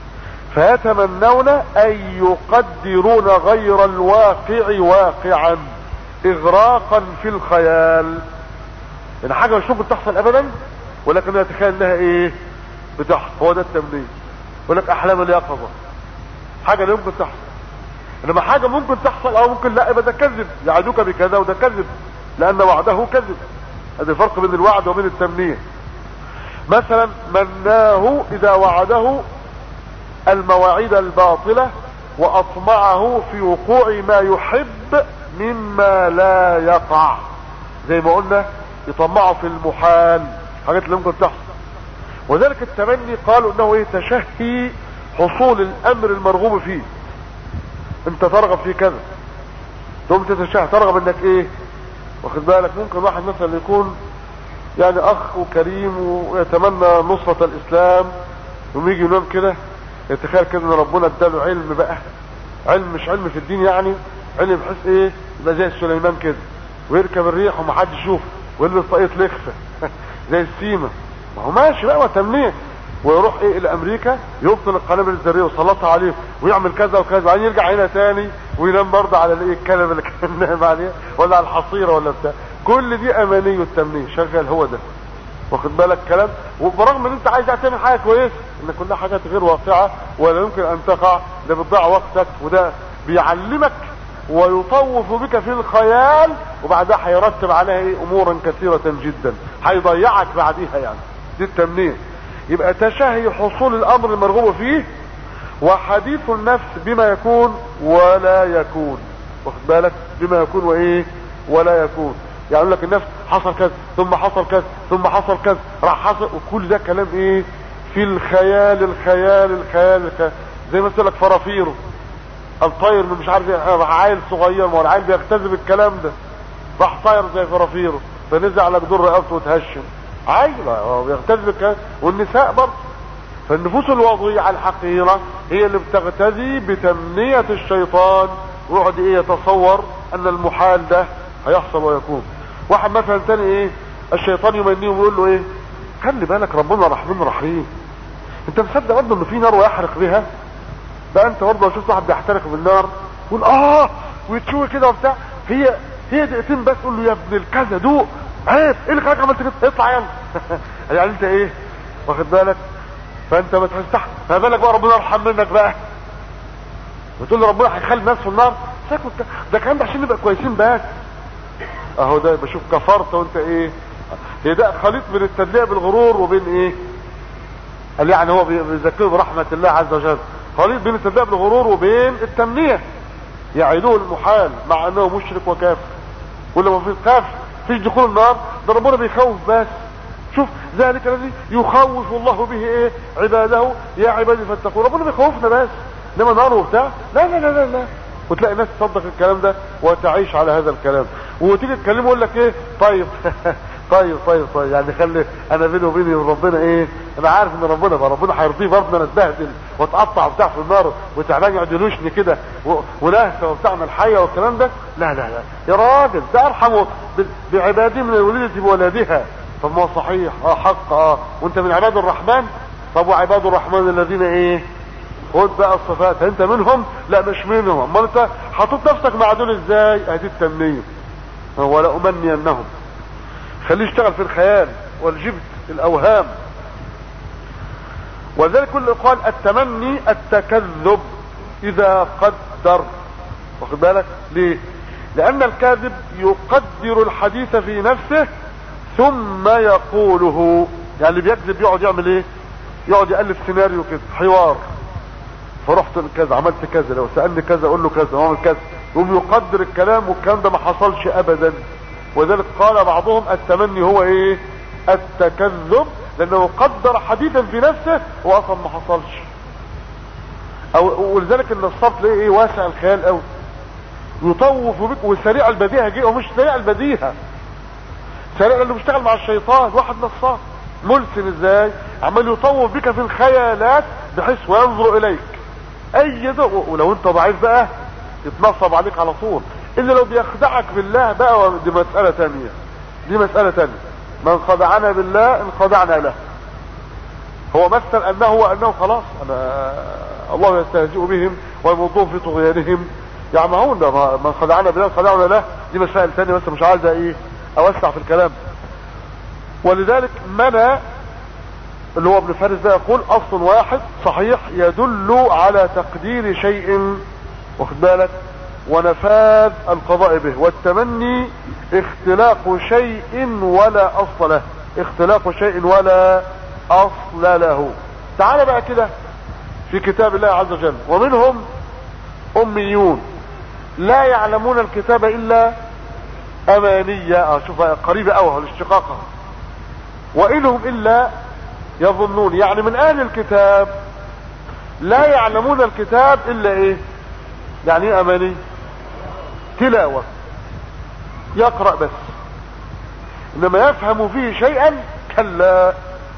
فيتمنون ان يقدرون غير الواقع واقعا اغراقا في الخيال يعني حاجة مش ممكن تحصل ابدا ولكن يتخيل انها ايه بتحصل هو ده التمنيه يقول لك احلام اليقظة حاجة لا يمكن تحصل انما حاجة ممكن تحصل او ممكن لا يبقى ده كذب يعدوك بكذا وده كذب لان وعده كذب هذا الفرق بين الوعد وبين التمنيه مثلا مناه اذا وعده المواعيد الباطلة واطمعه في وقوع ما يحب مما لا يقع زي ما قلنا يطمعه في المحال حاجات اللي ممكن تحصل وذلك التمني قالوا انه ايه تشهي حصول الامر المرغوب فيه انت ترغب في كذا تقوم تتشهى ترغب انك ايه واخد بالك ممكن واحد مثلا يكون يعني اخ وكريم ويتمنى نصرة الاسلام ويجي ينام كده يتخيل كده ان ربنا اداله علم بقى علم مش علم في الدين يعني علم بحيث ايه يبقى زي سليمان كده ويركب الريح ومحدش يشوفه ويلبس طاقية لخفة زي السيمة ما هو ماشي بقى وتمنيه ويروح ايه الى امريكا يبطل القنابل الذريه ويسلطها عليه ويعمل كذا وكذا وبعدين يرجع هنا تاني وينام برضه على الايه الكنبه اللي كان نايم عليها ولا على الحصيره ولا بتاع كل دي اماني والتمنيه شغال هو ده واخد بالك كلام وبرغم ان انت عايز تعمل حاجه كويسه ان كلها حاجات غير واقعه ولا يمكن ان تقع ده بتضيع وقتك وده بيعلمك ويطوف بك في الخيال وبعدها هيرتب عليها ايه امورا كثيره جدا هيضيعك بعديها يعني دي التمنيه يبقى تشهي حصول الامر المرغوب فيه وحديث النفس بما يكون ولا يكون واخد بالك بما يكون وايه ولا يكون يعني يقول لك النفس حصل كذا ثم حصل كذا ثم حصل كذا راح حصل وكل ده كلام ايه في الخيال الخيال الخيال, الخيال. زي ما قلت لك فرافيره الطير من مش عارف ايه راح عيل صغير ما هو العيل بيختزب الكلام ده راح طاير زي فرافيره فنزل على جدور رقبته وتهشم عيل هو بيختزب الكلام والنساء برضه فالنفوس الوضيعة الحقيرة هي اللي بتغتدي بتمنية الشيطان ويقعد ايه يتصور ان المحال ده هيحصل ويكون واحد مثلا تاني ايه الشيطان يمنيه ويقول له ايه خلي بالك ربنا رحمن رحيم انت مصدق برضه ان في نار ويحرق بها بقى انت برضه لو شفت واحد بيحترق بالنار تقول اه ويتشوي كده وبتاع هي هي دقيقتين بس تقول له يا ابن الكذا دوق عيب ايه اللي خلاك عملت كده اطلع يلا يعني انت ايه واخد بالك فانت ما تستحق ما بالك بقى ربنا يرحم منك بقى بتقول لي ربنا هيخلي الناس في النار ساكت ده كلام عشان نبقى كويسين بس اهو ده بشوف كفرت وانت ايه هي ده خليط بين التدليع بالغرور وبين ايه قال يعني هو بيذكره برحمة الله عز وجل خليط بين التدليع بالغرور وبين التمنية يعيدوه المحال مع انه مشرك وكافر ولا ما فيش كافر فيش دخول النار ده ربنا بيخوف بس شوف ذلك الذي يخوف الله به ايه عباده يا عبادي فاتقوا ربنا بيخوفنا بس انما نار وبتاع لا لا لا لا, لا. وتلاقي ناس تصدق الكلام ده وتعيش على هذا الكلام وتيجي تكلمه يقول لك ايه طيب طيب طيب طيب يعني خلي انا بيني وبيني وربنا ايه انا عارف ان ربنا بقى ربنا هيرضيه برضه انا اتبهدل واتقطع وبتاع في النار وتعبان يقعد يلوشني كده ولهفه وبتاع من الحيه والكلام ده لا لا لا يا راجل ده ارحم بعبادي من الوليده بولدها طب ما هو صحيح اه حق اه وانت من عباد الرحمن طب وعباد الرحمن الذين ايه خد بقى الصفات انت منهم لا مش منهم امال انت حاطط نفسك مع دول ازاي ادي التمنيه ولا امنينهم خليه يشتغل في الخيال والجبت الاوهام ولذلك كل قال التمني التكذب اذا قدر واخد بالك ليه لان الكاذب يقدر الحديث في نفسه ثم يقوله يعني اللي بيكذب يقعد يعمل ايه يقعد يألف سيناريو كده حوار فرحت كذا عملت كذا لو سألني كذا اقول له كذا واعمل كذا يقوم يقدر الكلام والكلام ده ما حصلش ابدا وذلك قال بعضهم التمني هو ايه التكذب لانه قدر حديثا في نفسه واصلا ما حصلش او ولذلك ان الصف ليه ايه واسع الخيال قوي يطوف بك وسريع البديهه جه ومش سريع البديهه سريع اللي بيشتغل مع الشيطان واحد نصاب ملسن ازاي عمال يطوف بك في الخيالات بحيث وينظر اليك اي ده ولو انت ضعيف بقى يتنصب عليك على طول الا لو بيخدعك بالله بقى دي مسألة تانية دي مسألة تانية من خدعنا بالله ان خدعنا له هو مثل انه وانه خلاص انا الله يستهزئ بهم ويمضون في طغيانهم يعمهون ده من خدعنا بالله خدعنا له دي مسائل تانية بس مش عايز ايه اوسع في الكلام ولذلك منع اللي هو ابن فارس ده يقول اصل واحد صحيح يدل على تقدير شيء واخد بالك ونفاذ القضاء به والتمني اختلاق شيء ولا اصل له اختلاق شيء ولا اصل له تعال بقى كده في كتاب الله عز وجل ومنهم اميون لا يعلمون الكتاب الا امانية اه شوف قريبة اوه الاشتقاقها وانهم الا يظنون يعني من اهل الكتاب لا يعلمون الكتاب الا ايه يعني ايه اماني تلاوة يقرأ بس انما يفهم فيه شيئا كلا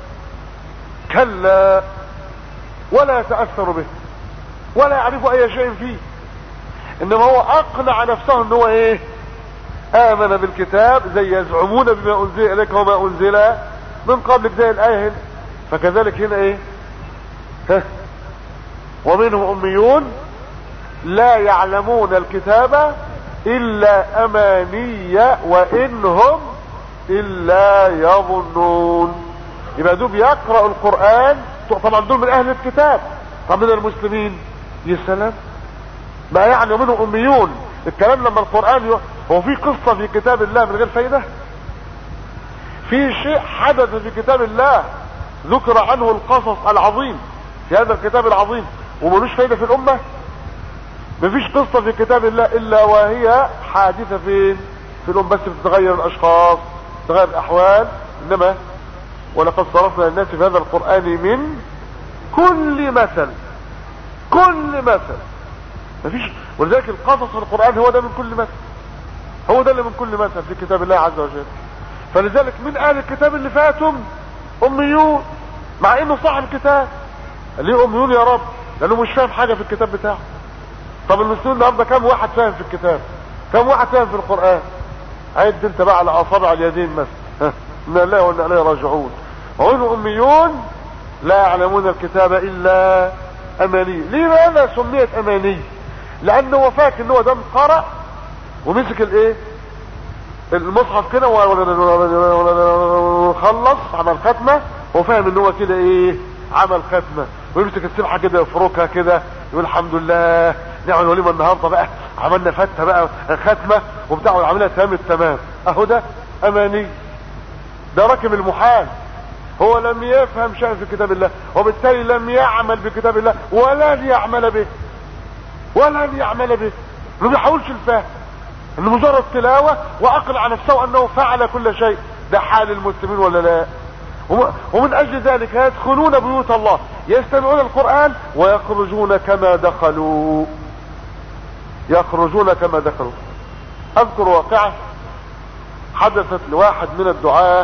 كلا ولا يتأثر به ولا يعرف اي شيء فيه انما هو اقنع نفسه ان هو ايه امن بالكتاب زي يزعمون بما انزل اليك وما انزل من قبلك زي الايه هنا فكذلك هنا ايه ها ومنهم اميون لا يعلمون الكتاب الا امانية وانهم الا يظنون يبقى دول بيقرأوا القرآن طبعا دول من اهل الكتاب طب من المسلمين يا سلام ما يعني منهم اميون الكلام لما القرآن ي... هو في قصة في كتاب الله من غير فايدة في شيء حدث في كتاب الله ذكر عنه القصص العظيم في هذا الكتاب العظيم وملوش فايدة في الامة مفيش قصة في كتاب الله الا وهي حادثة فين في الام بس بتتغير الاشخاص تغير الاحوال انما ولقد صرفنا للناس في هذا القرآن من كل مثل كل مثل مفيش ولذلك القصص في القرآن هو ده من كل مثل هو ده اللي من كل مثل في كتاب الله عز وجل فلذلك من اهل الكتاب اللي فاتهم اميون مع انه صاحب الكتاب ليه اميون يا رب لانه مش فاهم حاجة في الكتاب بتاعه طب المسلمين النهارده كم واحد فاهم في الكتاب كم واحد فاهم في القرآن عد انت بقى على اصابع اليدين مثلا ان الله وان اليه راجعون وهم اميون لا يعلمون الكتاب الا اماني لماذا سميت اماني لانه هو فاكر ان هو ده قرأ ومسك الايه المصحف كده وخلص عمل ختمه وفاهم ان هو كده ايه عمل ختمه ويمسك السبحه كده يفركها كده يقول الحمد لله نعمل وليمه النهارده بقى عملنا فته بقى ختمه وبتاع وعملها تمام التمام اهو ده اماني ده راكب المحال هو لم يفهم شيئا في كتاب الله وبالتالي لم يعمل بكتاب الله ولن يعمل به ولن يعمل به ما بيحاولش الفهم انه مجرد تلاوة واقلع نفسه انه فعل كل شيء ده حال المسلمين ولا لا ومن اجل ذلك يدخلون بيوت الله يستمعون القرآن ويخرجون كما دخلوا يخرجون كما دخلوا اذكر واقعة حدثت لواحد من الدعاة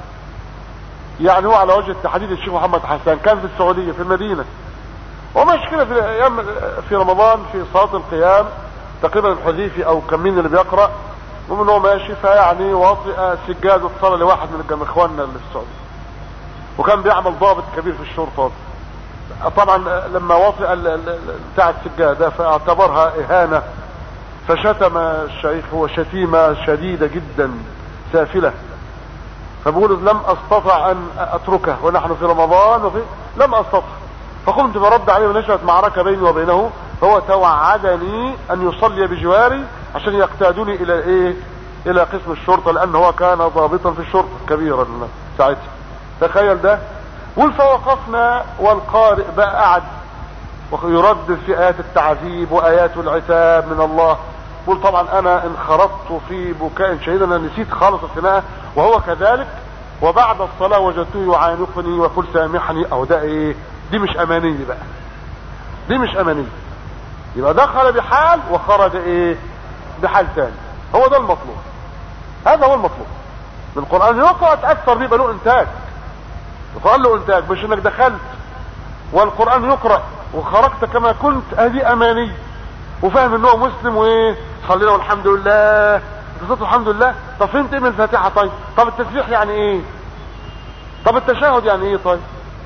يعني هو على وجه التحديد الشيخ محمد حسان كان في السعودية في المدينة وماشي كده في ايام في رمضان في صلاة القيام تقريبا الحذيفي او كم مين اللي بيقرأ المهم ان هو ماشي فيعني واطئ سجادة صلاة لواحد من اخواننا اللي في السعودية وكان بيعمل ضابط كبير في الشرطة طبعا لما وطئ بتاع السجادة فاعتبرها اهانة فشتم الشيخ هو شتيمة شديدة جدا سافلة فبقول لم استطع ان اتركه ونحن في رمضان وفي لم استطع فقمت برد عليه ونشأت معركة بيني وبينه فهو توعدني ان يصلي بجواري عشان يقتادوني الى ايه الى قسم الشرطة لان هو كان ضابطا في الشرطة كبيرا ساعتها تخيل ده فوقفنا والقارئ بقى قعد ويردد في ايات التعذيب وايات العتاب من الله قل طبعا انا انخرطت في بكاء شديد انا نسيت خالص الخناقه وهو كذلك وبعد الصلاة وجدته يعانقني وقل سامحني او ده ايه دي مش امانية بقى دي مش امانية يبقى دخل بحال وخرج ايه بحال تاني هو ده المطلوب هذا هو المطلوب القرآن يقرأ تأثر بيه له انتاج القرآن له انتاج مش انك دخلت والقرآن يقرأ وخرجت كما كنت هذه اماني وفاهم ان هو مسلم وايه صلينا والحمد لله تصلي الحمد لله طب فهمت ايه من الفاتحة طيب طب التسبيح يعني ايه طب التشهد يعني ايه طيب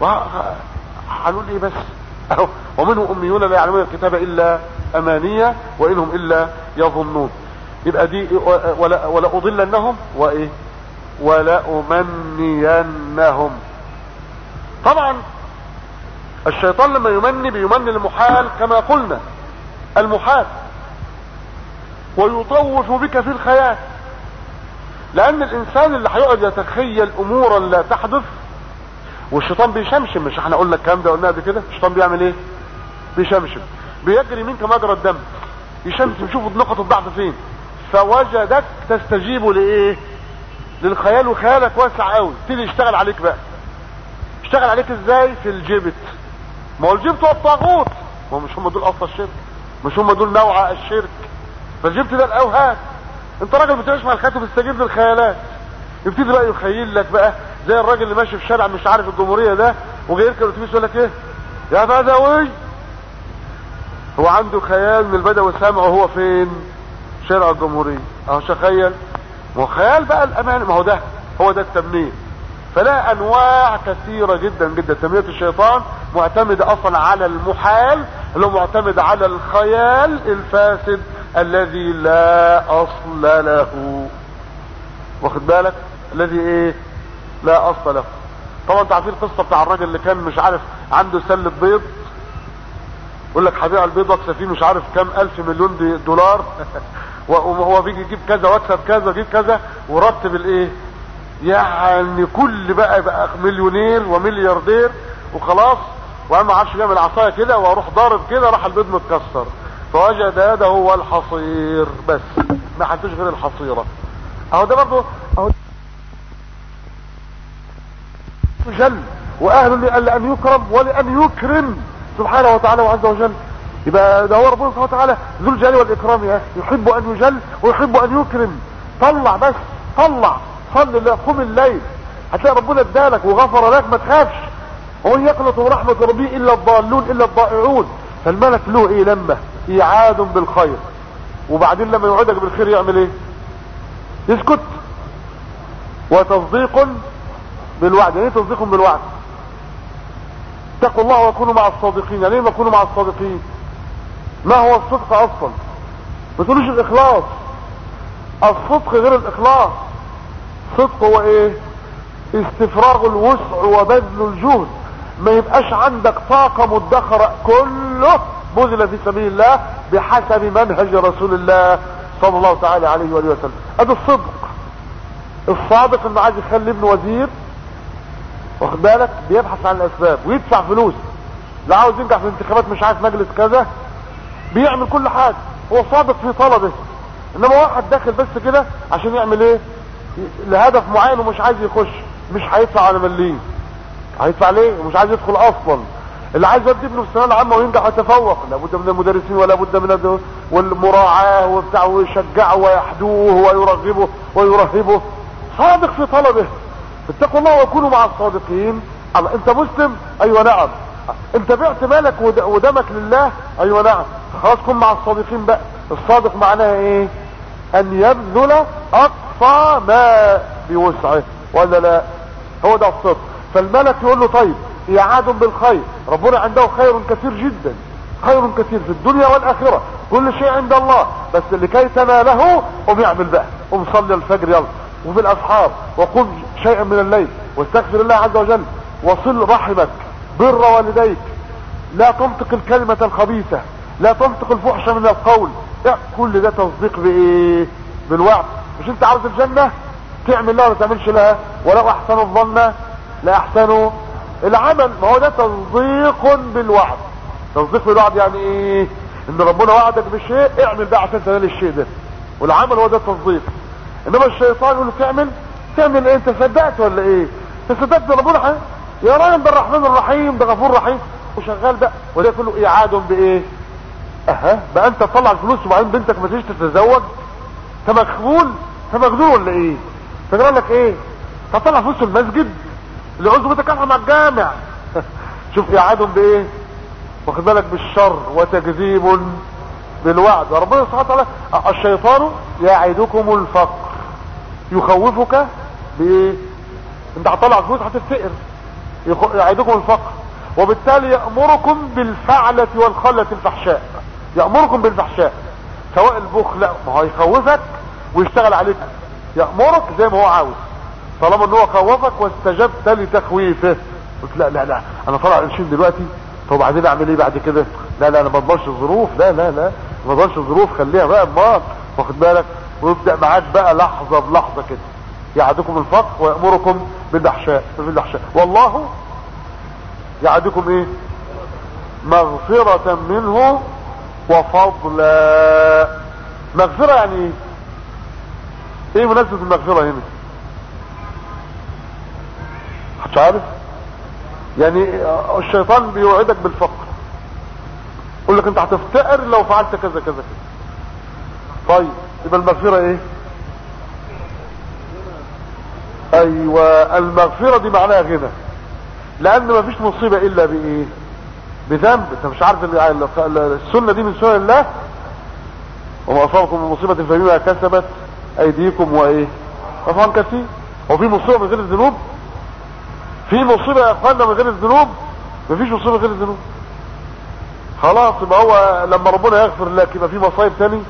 هنقول ايه بس اهو ومنهم اميون لا يعلمون الكتاب الا امانية وانهم الا يظنون يبقى دي ولا, ولا اضلنهم وايه ولا امنينهم طبعا الشيطان لما يمني بيمني المحال كما قلنا المحال ويطوف بك في الخيال لان الانسان اللي هيقعد يتخيل امورا لا تحدث والشيطان بيشمشم مش احنا قلنا الكلام ده قلناه قبل كده الشيطان بيعمل ايه بيشمشم بيجري منك مجرى الدم يشمشم شوفوا نقط الضعف فين فوجدك تستجيب لايه للخيال وخيالك واسع قوي تيجي يشتغل عليك بقى يشتغل عليك ازاي في الجبت ما هو الجبت هو الطاغوت ما هو مش هم دول اصل الشرك مش هم دول نوع الشرك فالجبت ده الاوهام انت راجل بتعيش مع الخاتم بتستجيب للخيالات يبتدي بقى يخيل لك بقى زي الراجل اللي ماشي في شارع مش عارف الجمهوريه ده وجاي يركب الاتوبيس يقول لك ايه يا بدوي هو عنده خيال من البدوي سامعه وهو فين شارع الجمهوريه اهو تخيل ما هو خيال بقى الامان ما هو ده هو ده التمنيه فلا انواع كثيرة جدا جدا تنمية الشيطان معتمدة اصلا على المحال اللي هو معتمد على الخيال الفاسد الذي لا اصل له واخد بالك الذي ايه لا اصل له طبعا انتوا عارفين القصه بتاع الراجل اللي كان مش عارف عنده سله بيض يقول لك هبيع البيض واكسب فيه مش عارف كام الف مليون دي دولار وهو بيجي يجيب كذا واكسب كذا يجيب كذا ورتب الايه يعني كل بقى بقى مليونير وملياردير وخلاص وانا ما عادش يعمل عصايه كده واروح ضارب كده راح البيض متكسر فوجد يده والحصير بس ما حدش غير الحصيره اهو ده برضه اهو جل واهل لان يكرم ولان يكرم سبحانه وتعالى وعز وجل يبقى ده هو ربنا سبحانه وتعالى ذو الجلال والاكرام يا يحب ان يجل ويحب ان يكرم طلع بس طلع صل الله قم الليل هتلاقي ربنا ادالك وغفر لك ما تخافش ومن يقنط من رحمه ربه الا الضالون الا الضائعون فالملك له ايه لما ايعاد بالخير وبعدين لما يوعدك بالخير يعمل ايه يسكت وتصديق بالوعد يعني ايه تصديق بالوعد اتقوا الله وكونوا مع الصادقين يعني ايه كونوا مع الصادقين ما هو الصدق اصلا ما تقولوش الاخلاص الصدق غير الاخلاص الصدق هو ايه استفراغ الوسع وبذل الجهد ما يبقاش عندك طاقة مدخرة كله بذل في سبيل الله بحسب منهج رسول الله صلى الله تعالى عليه وآله وسلم ادي الصدق الصادق انه عايز يخلي ابنه وزير واخد بالك بيبحث عن الاسباب ويدفع فلوس لو عاوز ينجح في انتخابات مش عارف مجلس كذا بيعمل كل حاجة هو صادق في طلبه انما واحد داخل بس كده عشان يعمل ايه لهدف معين ومش عايز يخش مش هيدفع على مليم هيدفع ليه ومش عايز يدخل اصلا اللي عايز يودي ابنه في الثانويه العامه وينجح ويتفوق لابد من المدرسين ولا بد من والمراعاه وبتاع ويشجعه ويحدوه ويرغبه ويرهبه صادق في طلبه اتقوا الله وكونوا مع الصادقين الله انت مسلم ايوه نعم انت بعت مالك ودمك لله ايوه نعم خلاص كن مع الصادقين بقى الصادق معناها ايه ان يبذل اقصى ما بوسعه ولا لا هو ده الصدق فالملك يقول له طيب اعاد بالخير ربنا عنده خير كثير جدا خير كثير في الدنيا والاخره كل شيء عند الله بس لكي تناله قم يعمل بقى قم صلي الفجر يلا وفي الاسحار وقم شيئا من الليل واستغفر الله عز وجل وصل رحمك بر والديك لا تنطق الكلمة الخبيثة لا تنطق الفحش من القول كل ده تصديق بايه بالوعد مش انت عاوز الجنة تعمل لها ولا تعملش لها ولو احسنوا الظن لا احسنوا العمل ما هو ده تصديق بالوعد تصديق بالوعد يعني ايه ان ربنا وعدك بشيء اعمل بقى عشان تنال الشيء ده والعمل هو ده التصديق انما الشيطان يقول له تعمل تعمل ايه انت صدقت ولا ايه انت صدقت ربنا حي. يا راجل ده الرحمن الرحيم ده غفور رحيم وشغال بقى وده كله اعاد بايه اها بقى انت تطلع الفلوس وبعدين بنتك ما تيجي تتزوج انت مخبول انت مجنون ولا ايه فجرى لك ايه تطلع فلوس المسجد اللي عاوز بتكافئ مع الجامع شوف اعاد بايه واخد بالك بالشر وتكذيب بالوعد ربنا سبحانه وتعالى الشيطان يعدكم الفقر يخوفك بايه انت هتطلع فلوس هتفتقر يعدكم الفقر وبالتالي يأمركم بالفعلة والخلة الفحشاء يأمركم بالفحشاء سواء البخل لا ما هو يخوفك ويشتغل عليك يأمرك زي ما هو عاوز طالما ان هو خوفك واستجبت لتخويفه قلت لا لا لا انا طالع قرشين دلوقتي طب وبعدين اعمل ايه بعد كده لا لا انا ما اضمنش الظروف لا لا لا ما اضمنش الظروف خليها بقى امال واخد بالك ويبدا معاك بقى لحظه بلحظه كده يعدكم الفقر ويامركم بالفحشاء بالفحشاء والله يعدكم ايه مغفرة منه وفضلا مغفرة يعني ايه ايه مناسبة المغفرة هنا مش عارف يعني الشيطان بيوعدك بالفقر يقول لك انت هتفتقر لو فعلت كذا كذا كذا طيب يبقى المغفرة ايه ايوه المغفرة دي معناها غنى لان ما فيش مصيبة الا بايه بذنب انت مش عارف السنة دي من سنن الله وما اصابكم من مصيبة فبما كسبت ايديكم وايه طبعا كثير وفي مصيبة من غير الذنوب في مصيبة يا اخوانا من غير الذنوب مفيش مصيبة من غير الذنوب خلاص يبقى هو لما ربنا يغفر لك يبقى في مصايب تاني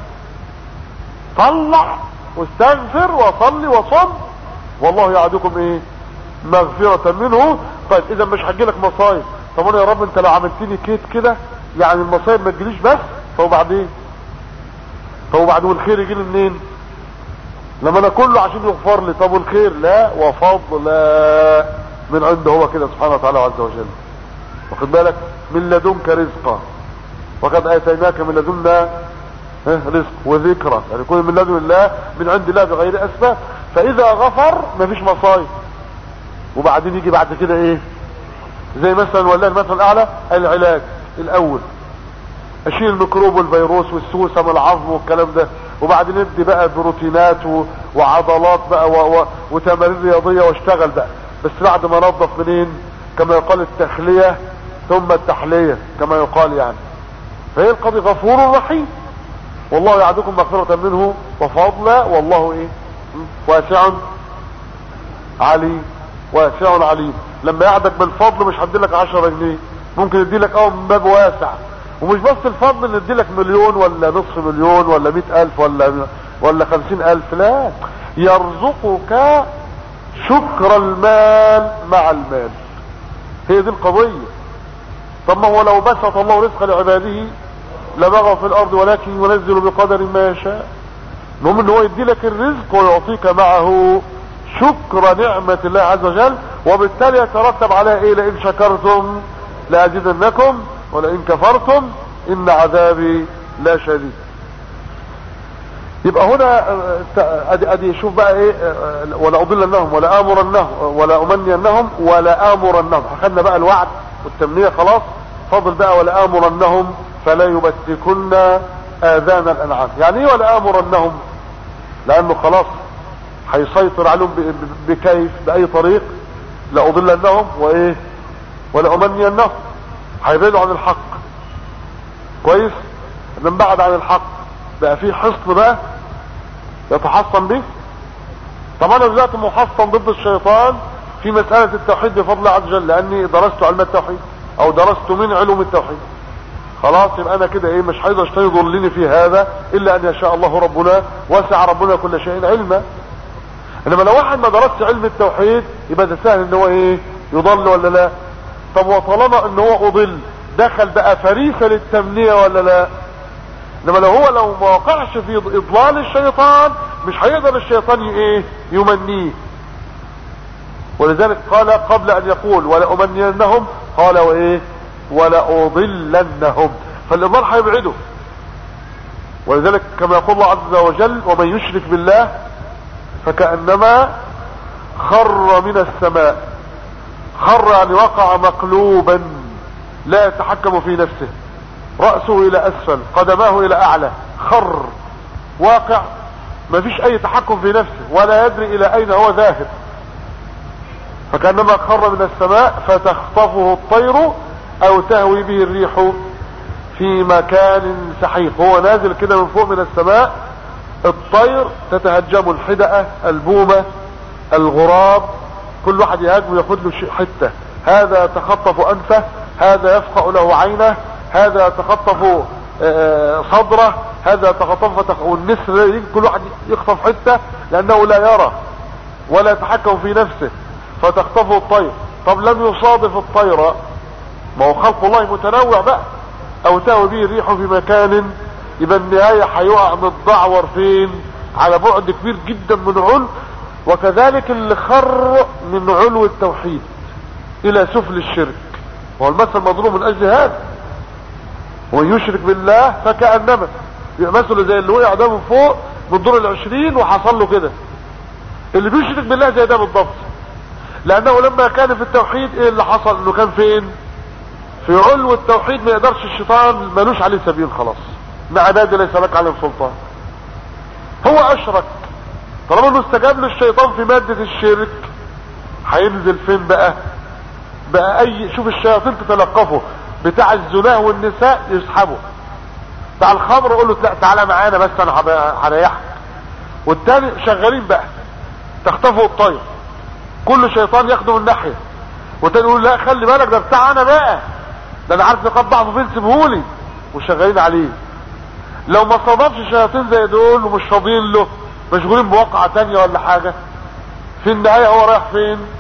طلع واستغفر وصلي وصم والله يعدكم ايه مغفرة منه طيب اذا مش هجيلك مصايب طب انا يا رب انت لو عملتني كيت كده يعني المصايب ما تجيليش بس طب وبعدين طب وبعد والخير يجي لي منين لما انا كله عشان يغفر لي طب والخير لا وفضل لا من عنده هو كده سبحانه وتعالى عز وجل واخد بالك من لدنك رزقا وقد اتيناك من لدنا رزق وذكرى يعني يكون من لدن الله من عند الله بغير اسباب فاذا غفر مفيش مصايب وبعدين يجي بعد كده ايه زي مثلا ولا المثل الاعلى العلاج الاول اشيل الميكروب والفيروس والسوسه من العظم والكلام ده وبعدين ندي بقى بروتينات و... وعضلات بقى و... و... وتمارين رياضيه واشتغل بقى بس بعد ما نظف منين كما يقال التخليه ثم التحليه كما يقال يعني فهي القضي غفور رحيم والله يعدكم مغفرة منه وفضلا والله ايه واسع عليم واسع عليم لما يعدك بالفضل مش هديلك عشرة جنيه ممكن يديلك اه من باب واسع ومش بس الفضل ان يديلك مليون ولا نصف مليون ولا مئة الف ولا ولا خمسين الف لا يرزقك شكر المال مع المال هي دي القضية طب ما هو لو بسط الله رزق لعباده لبغوا في الارض ولكن ينزل بقدر ما يشاء المهم ان هو يدي لك الرزق ويعطيك معه شكر نعمة الله عز وجل وبالتالي يترتب عليها ايه لئن شكرتم لازيدنكم ولئن كفرتم ان عذابي لا شديد يبقى هنا ادي ادي شوف بقى ايه ولا اضلنهم ولا امرنهم ولا امنينهم ولا امرنهم اخذنا بقى الوعد والتمنيه خلاص فاضل بقى ولا امرنهم فلا يبتكن اذان الانعام يعني ايه ولا امرنهم لانه خلاص هيسيطر عليهم بكيف باي طريق لاضلنهم وايه ولا امنينهم هيبعدوا عن الحق كويس من بعد عن الحق بقى في حصن بقى يتحصن به طب انا دلوقتي محصن ضد الشيطان في مسألة التوحيد بفضل الله عز وجل لاني درست علم التوحيد او درست من علوم التوحيد خلاص يبقى انا كده ايه مش هيقدر الشيطان يضلني في هذا الا ان يشاء الله ربنا وسع ربنا كل شيء علما انما لو واحد ما درسش علم التوحيد يبقى ده سهل ان هو ايه يضل ولا لا طب وطالما ان هو اضل دخل بقى فريسة للتمنية ولا لا انما لو هو لو ما وقعش في اضلال الشيطان مش هيقدر الشيطان ايه يمنيه ولذلك قال قبل ان يقول ولا امنينهم قال وايه ولا اضلنهم فالاضلال هيبعده ولذلك كما يقول الله عز وجل ومن يشرك بالله فكأنما خر من السماء خر يعني وقع مقلوبا لا يتحكم في نفسه رأسه الى اسفل قدماه الى اعلى خر واقع ما فيش اي تحكم في نفسه ولا يدري الى اين هو ذاهب فكأنما خر من السماء فتخطفه الطير او تهوي به الريح في مكان سحيق هو نازل كده من فوق من السماء الطير تتهجم الحدقة البومة الغراب كل واحد يهاجم ياخد له شيء حتة هذا يتخطف انفه هذا يفقع له عينه هذا يتخطف صدره هذا يتخطف والنسر كل واحد يخطف حتة لانه لا يرى ولا يتحكم في نفسه فتخطفه الطير طب لم يصادف الطير ما هو خلق الله متنوع بقى او تهوي به الريح في مكان يبقى النهاية هيقع متدعور فين على بعد كبير جدا من علو وكذلك اللي خر من علو التوحيد الى سفل الشرك هو المثل مضروب من اجل هذا ومن يشرك بالله فكأنما يبقى مثله زي اللي وقع ده من فوق من الدور العشرين وحصل له كده اللي بيشرك بالله زي ده بالضبط لانه لما كان في التوحيد ايه اللي حصل انه كان فين في علو التوحيد ما يقدرش الشيطان ملوش عليه سبيل خلاص مع عباد ليس لك عليهم سلطان هو اشرك طالما انه استجاب للشيطان في مادة الشرك هينزل فين بقى بقى اي شوف الشياطين تتلقفه بتاع الزناه والنساء يسحبه بتاع الخمر يقول له لا تعالى معانا بس انا هريحك والتاني شغالين بقى تخطفه الطير كل شيطان ياخده من ناحيه والتاني يقول لا خلي بالك ده بتاع انا بقى ده انا عارف نقاط ضعفه فين سيبهولي وشغالين عليه لو ما صادفش شياطين زي دول ومش فاضيين له مشغولين بواقعة تانية ولا حاجة في النهاية هو رايح فين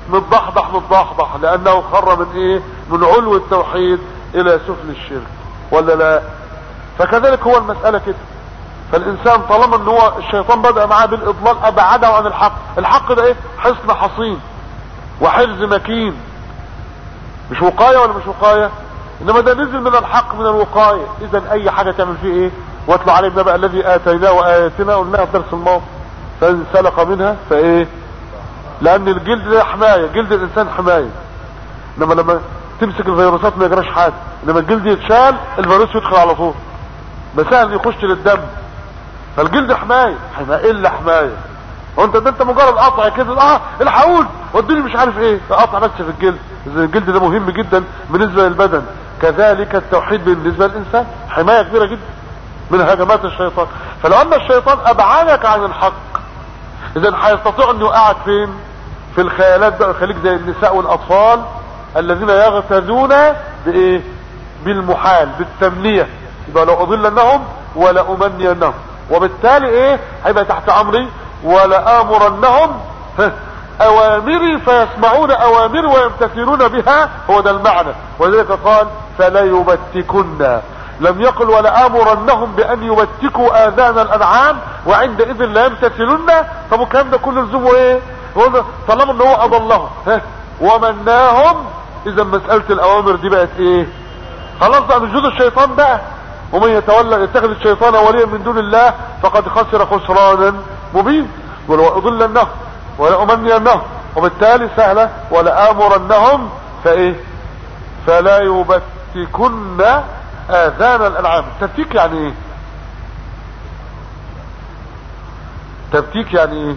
متضحضح متضحضح لانه خر من ايه من علو التوحيد الى سفل الشرك ولا لا فكذلك هو المسألة كده فالانسان طالما ان هو الشيطان بدأ معاه بالاضلال ابعده عن الحق الحق ده ايه حصن حصين وحرز مكين مش وقاية ولا مش وقاية انما ده نزل من الحق من الوقاية اذا اي حاجة تعمل فيه ايه واتلو عليه النبأ الذي اتيناه واياتنا قلناها في درس الماضي فانسلق منها فايه لان الجلد ده حماية جلد الانسان حماية انما لما تمسك الفيروسات ما يجراش حاجة انما الجلد يتشال الفيروس يدخل على طول ما سهل يخش للدم فالجلد حماية حماية الا حماية وانت ده انت مجرد قطع كده اه الحقول ودوني مش عارف ايه قطع بس في الجلد اذا الجلد ده مهم جدا بالنسبة للبدن كذلك التوحيد بالنسبة للانسان حماية كبيرة جدا من هجمات الشيطان فلو ان الشيطان ابعدك عن الحق اذا هيستطيع ان يوقعك فين في الخيالات بقى يخليك زي النساء والاطفال الذين يغتذون بايه بالمحال بالتمنية يبقى لو اضلنهم ولا امنينهم وبالتالي ايه هيبقى تحت امري ولا امرنهم اوامري فيسمعون اوامري ويمتثلون بها هو ده المعنى ولذلك قال فلا يبتكن لم يقل ولا امرنهم بان يبتكوا اذان الانعام وعندئذ لا يمتثلون طب الكلام ده كله لزومه ايه طالما ان هو اضلهم ومناهم اذا مسألة الاوامر دي بقت ايه خلاص بقى من جزء الشيطان بقى ومن يتولى يتخذ الشيطان وليا من دون الله فقد خسر خسرانا مبين ولو اضلنهم ولا امنينهم وبالتالي سهلة ولا امرنهم فايه فلا يبتكن اذان الانعام التبتيك يعني ايه تبتيك يعني ايه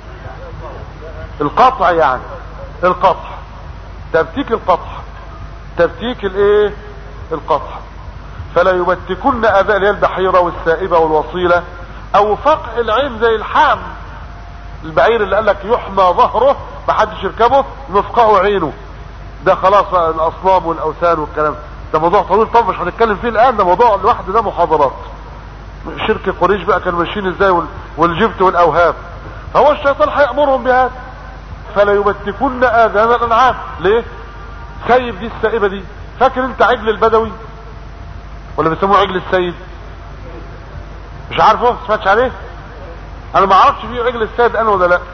القطع يعني القطع تبتيك القطع تبتيك الايه القطع فلا يبتكن اذان اللي هي البحيرة والسائبة والوصيلة او فقع العين زي الحام البعير اللي قالك يحمى ظهره محدش يركبه نفقعه عينه ده خلاص بقى الاصنام والاوثان والكلام ده موضوع طويل طبعا مش هنتكلم فيه الان ده موضوع لوحده ده محاضرات شرك قريش بقى كانوا ماشيين ازاي والجبت والاوهام فهو الشيطان هيامرهم بهذا فلا يبتكن اذان الانعام ليه سيب دي السائبه دي فاكر انت عجل البدوي ولا بيسموه عجل السيد مش عارفه سمعتش عليه انا ما اعرفش فيه عجل السيد انا ولا لا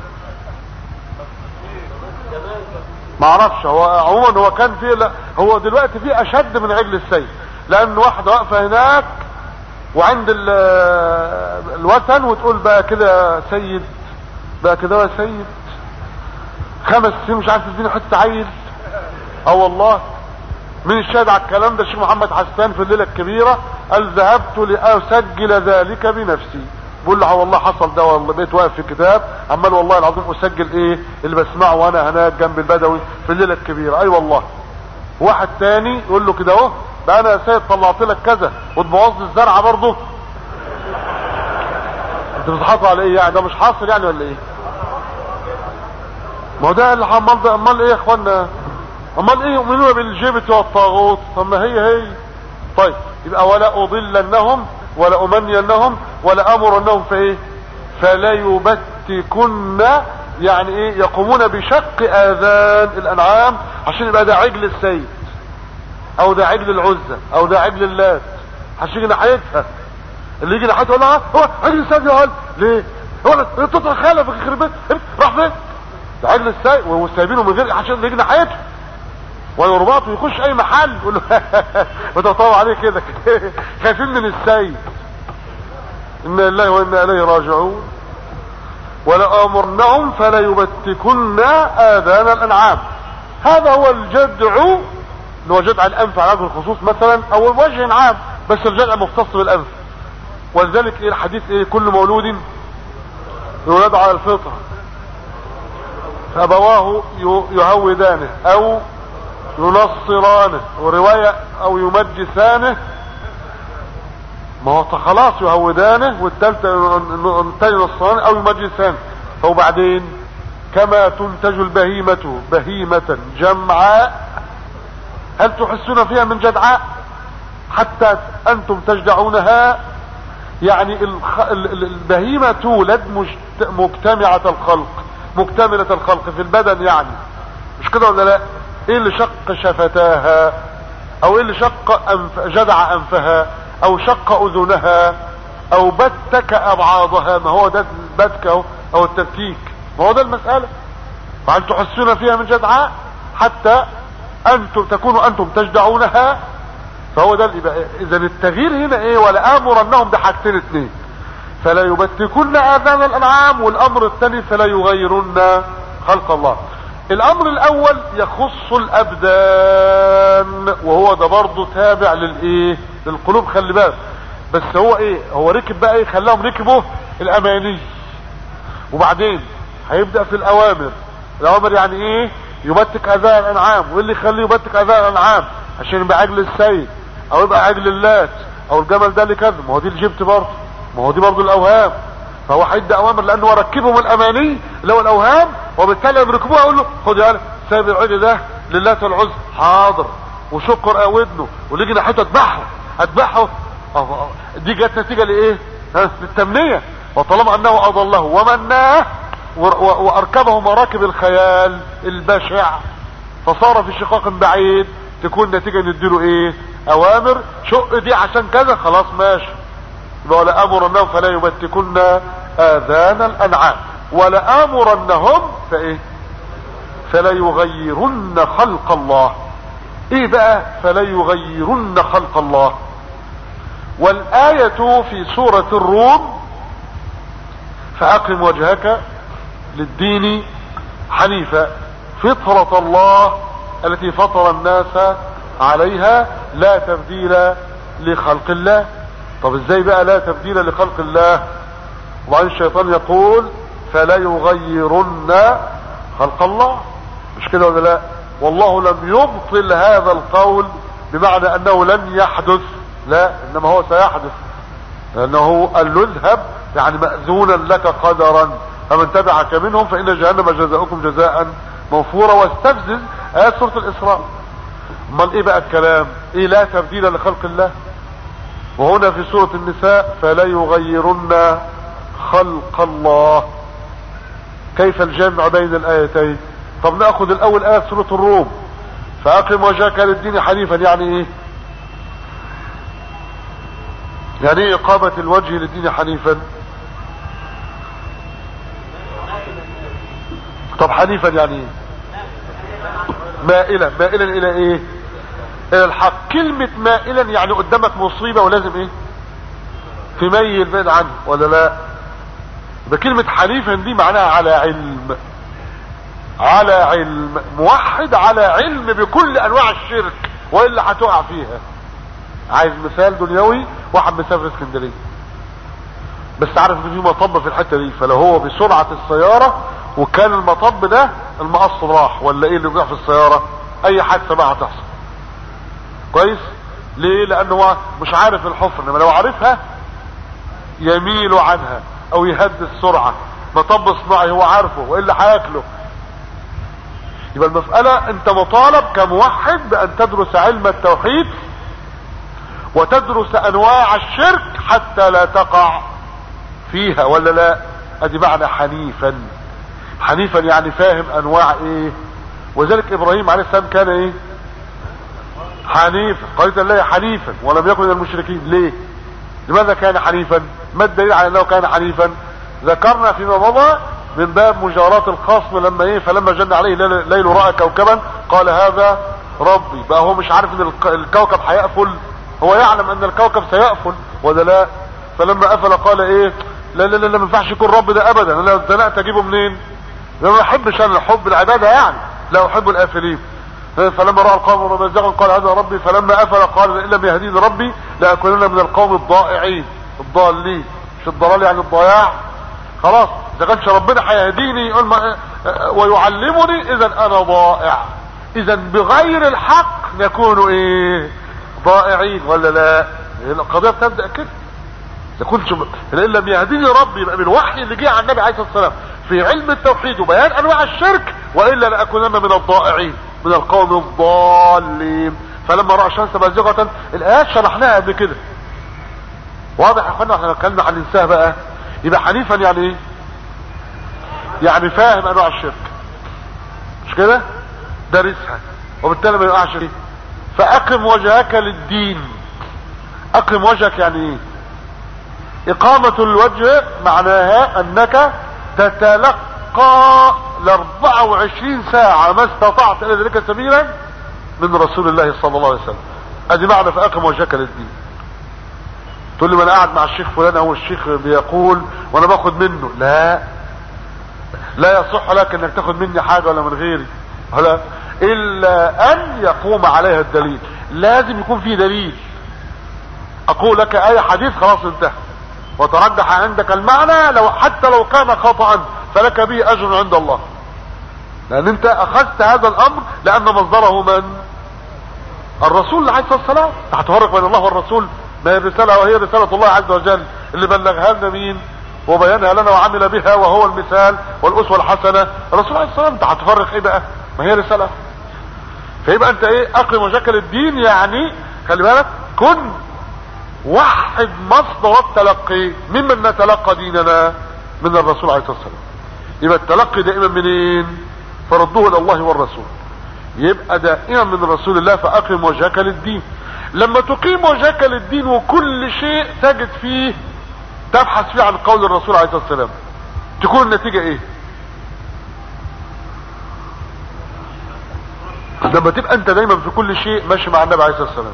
ما اعرفش هو عموما هو كان فيه لا هو دلوقتي فيه اشد من عجل السيد لان واحده واقفه هناك وعند الوثن وتقول بقى كده سيد بقى كده يا سيد خمس سنين مش عارف تديني حته عيل اه والله من الشاهد على الكلام ده الشيخ محمد حسان في الليله الكبيره قال ذهبت لاسجل ذلك بنفسي بقول له والله حصل ده والله بقيت واقف في كتاب عمال والله العظيم اسجل ايه اللي بسمعه وانا هناك جنب البدوي في الليله الكبيره اي أيوة والله واحد تاني يقول له كده اهو بقى انا يا سيد طلعت لك كذا وتبوظ لي الزرعه برضه انت بتضحكوا على ايه يعني ده مش حاصل يعني ولا ايه ما هو ده اللي امال ده امال ايه يا اخوانا امال ايه يؤمنون بالجبت والطاغوت طب ما هي هي طيب يبقى ولا اضلنهم ولا امنينهم ولا امرنهم في ايه فلا يبتكن يعني ايه يقومون بشق اذان الانعام عشان يبقى ده عجل السيد او ده عجل العزة او ده عجل اللات عشان يجي ناحيتها اللي يجي ناحيتها يقول لها هو عجل السيد يا هل ليه هو تطلع خالف يخرب بيت راح فين ده عجل السيد وهو سايبينه من غير عشان يجي ناحيته ويربط ويخش اي محل يقول له وتطوع عليه كده خايفين من السيد انا لله وانا اليه راجعون ولا امرنهم فلا يبتكن اذان الانعام هذا هو الجدع اللي هو جدع الانف على وجه الخصوص مثلا او وجه عام بس الجدع مختص بالانف ولذلك ايه الحديث ايه كل مولود يولد على الفطره فابواه يهودانه او ينصرانه ورواية او يمجسانه ما هو خلاص يهودانه والتالتة ينصرانه او يمجسانه وبعدين كما تنتج البهيمة بهيمة جمعاء هل تحسون فيها من جدعاء حتى انتم تجدعونها يعني البهيمة تولد مجتمعة الخلق مكتملة الخلق في البدن يعني مش كده ولا لا ايه اللي شق شفتاها او ايه اللي شق أنف جدع انفها او شق اذنها او بتك ابعاضها ما هو ده البتك او, أو التبتيك ما هو ده المسألة فهل تحسون فيها من جدعاء حتى انتم تكونوا انتم تجدعونها فهو ده اذا التغيير هنا ايه ولا امرنهم بحاجتين اثنين فلا يبتكن اذان الانعام والامر الثاني فلا يغيرن خلق الله الامر الاول يخص الابدان وهو ده برضه تابع للايه للقلوب خلي بالك بس هو ايه هو ركب بقى ايه خلاهم ركبوا الاماني وبعدين هيبدأ في الاوامر الاوامر يعني ايه يبتك اذان الانعام واللي يخليه يبتك اذان الانعام عشان يبقى عجل السيد او يبقى عجل اللات او الجمل ده اللي كذا ما هو دي الجبت برضه ما هو دي برضه الاوهام فهو هيدي اوامر لانه ركبهم الاماني اللي هو الاوهام وبالتالي لما يركبوها يقول له خد يا سايب العجل ده لله والعز حاضر وشكر ودنه وليجي ناحيته اذبحه اذبحه دي جت نتيجه لايه ها للتمنيه وطالما انه اضله ومناه واركبه مراكب الخيال البشع فصار في شقاق بعيد تكون نتيجة نديله ايه اوامر شق دي عشان كذا خلاص ماشي يبقى ولا امرنهم فلا يبتكن اذان الانعام ولا امرنهم فايه فلا يغيرن خلق الله ايه بقى فلا يغيرن خلق الله والآية في سورة الروم فأقم وجهك للدين حنيفا فطرة الله التي فطر الناس عليها لا تبديل لخلق الله طب ازاي بقى لا تبديل لخلق الله وبعدين الشيطان يقول فلا يغيرن خلق الله مش كده ولا لا والله لم يبطل هذا القول بمعنى انه لن يحدث لا انما هو سيحدث لانه قال له اذهب يعني مأذونا لك قدرا فمن تبعك منهم فإن جهنم جزاؤكم جزاء موفورا واستفزز آيات سورة الإسراء امال ايه بقى الكلام ايه لا تبديل لخلق الله وهنا في سورة النساء فلا يغيرن خلق الله كيف الجمع بين الآيتين طب نأخذ الأول آية سورة الروم فأقم وجهك للدين حنيفا يعني ايه يعني ايه إقامة الوجه للدين حنيفا طب حنيفا يعني ايه مائلا مائلا الى ايه الى الحق كلمة مائلا يعني قدامك مصيبة ولازم ايه تميل بعيد عنه ولا لا بكلمة حنيفا دي معناها على علم على علم موحد على علم بكل انواع الشرك والا هتقع فيها عايز مثال دنيوي واحد مسافر اسكندريه بس عارف ان في مطب في الحته دي فلو هو بسرعه السياره وكان المطب ده المقص راح ولا ايه اللي وقع في السياره اي حادثه بقى هتحصل كويس ليه لانه هو مش عارف الحفر انما لو عارفها يميل عنها او يهدي السرعه مطب صناعي هو عارفه والا هياكله يبقى المسألة انت مطالب كموحد بان تدرس علم التوحيد وتدرس انواع الشرك حتى لا تقع فيها ولا لا ادي معنى حنيفا حنيفا يعني فاهم انواع ايه وذلك ابراهيم عليه السلام كان ايه حنيفا قالت الله حنيفا ولم يكن من المشركين ليه لماذا كان حنيفا ما الدليل على انه كان حنيفا ذكرنا فيما مضى من باب مجاراة الخصم لما ايه فلما جن عليه ليل رأى كوكبا قال هذا ربي بقى هو مش عارف ان الكوكب هيقفل هو يعلم ان الكوكب سيقفل ولا لا فلما قفل قال ايه لا لا لا ما ينفعش يكون رب ده ابدا انا لو اتزنقت اجيبه منين ما بحبش انا حب العباده يعني لا احب الافلين فلما راى القوم ممزقا قال هذا ربي فلما افل قال ان لم يهديني ربي لاكونن من القوم الضائعين الضالين مش الضلال يعني الضياع خلاص اذا كانش ربنا هيهديني ويعلمني اذا انا ضائع اذا بغير الحق نكون ايه ضائعين ولا لا القضيه بتبدا كده اذا كنت لان لم يهديني ربي يبقى بالوحي اللي جه على النبي عليه الصلاه والسلام في علم التوحيد وبيان انواع الشرك والا لاكونن من الضائعين من القوم الضالين فلما راى الشمس بازغه الايات شرحناها قبل كده واضح يا اخوانا احنا اتكلمنا عن الانسان بقى يبقى حنيفا يعني ايه يعني فاهم انواع الشرك مش كده دارسها وبالتالي ما يقعش فيه فاقم وجهك للدين اقم وجهك يعني ايه اقامة الوجه معناها انك تتلقى ل 24 ساعة ما استطعت الى ذلك سبيلا من رسول الله صلى الله عليه وسلم ادي معنى فاقم وجهك للدين تقول لي ما انا قاعد مع الشيخ فلان او الشيخ بيقول وانا باخد منه لا لا يصح لك انك تاخد مني حاجة ولا من غيري ولا الا ان يقوم عليها الدليل لازم يكون في دليل اقول لك اي حديث خلاص انتهى وترجح عندك المعنى لو حتى لو كان خطأ فلك به اجر عند الله لان انت اخذت هذا الامر لان مصدره من الرسول عليه الصلاه والسلام هتفرق بين الله والرسول ما هي الرساله وهي رساله الله عز وجل اللي بلغها لنا مين وبينها لنا وعمل بها وهو المثال والاسوه الحسنه الرسول عليه الصلاه والسلام انت هتفرق ايه بقى ما هي رساله فيبقى انت ايه اقم وشكل الدين يعني خلي بالك كن وحد مصدر التلقي ممن نتلقى ديننا من الرسول عليه الصلاه والسلام يبقى التلقي دائما منين فردوه الى الله والرسول يبقى دائما من رسول الله فاقم وجهك للدين لما تقيم وجهك للدين وكل شيء تجد فيه تبحث فيه عن قول الرسول عليه الصلاه والسلام تكون النتيجه ايه لما تبقى انت دايما في كل شيء ماشي مع النبي عليه الصلاه والسلام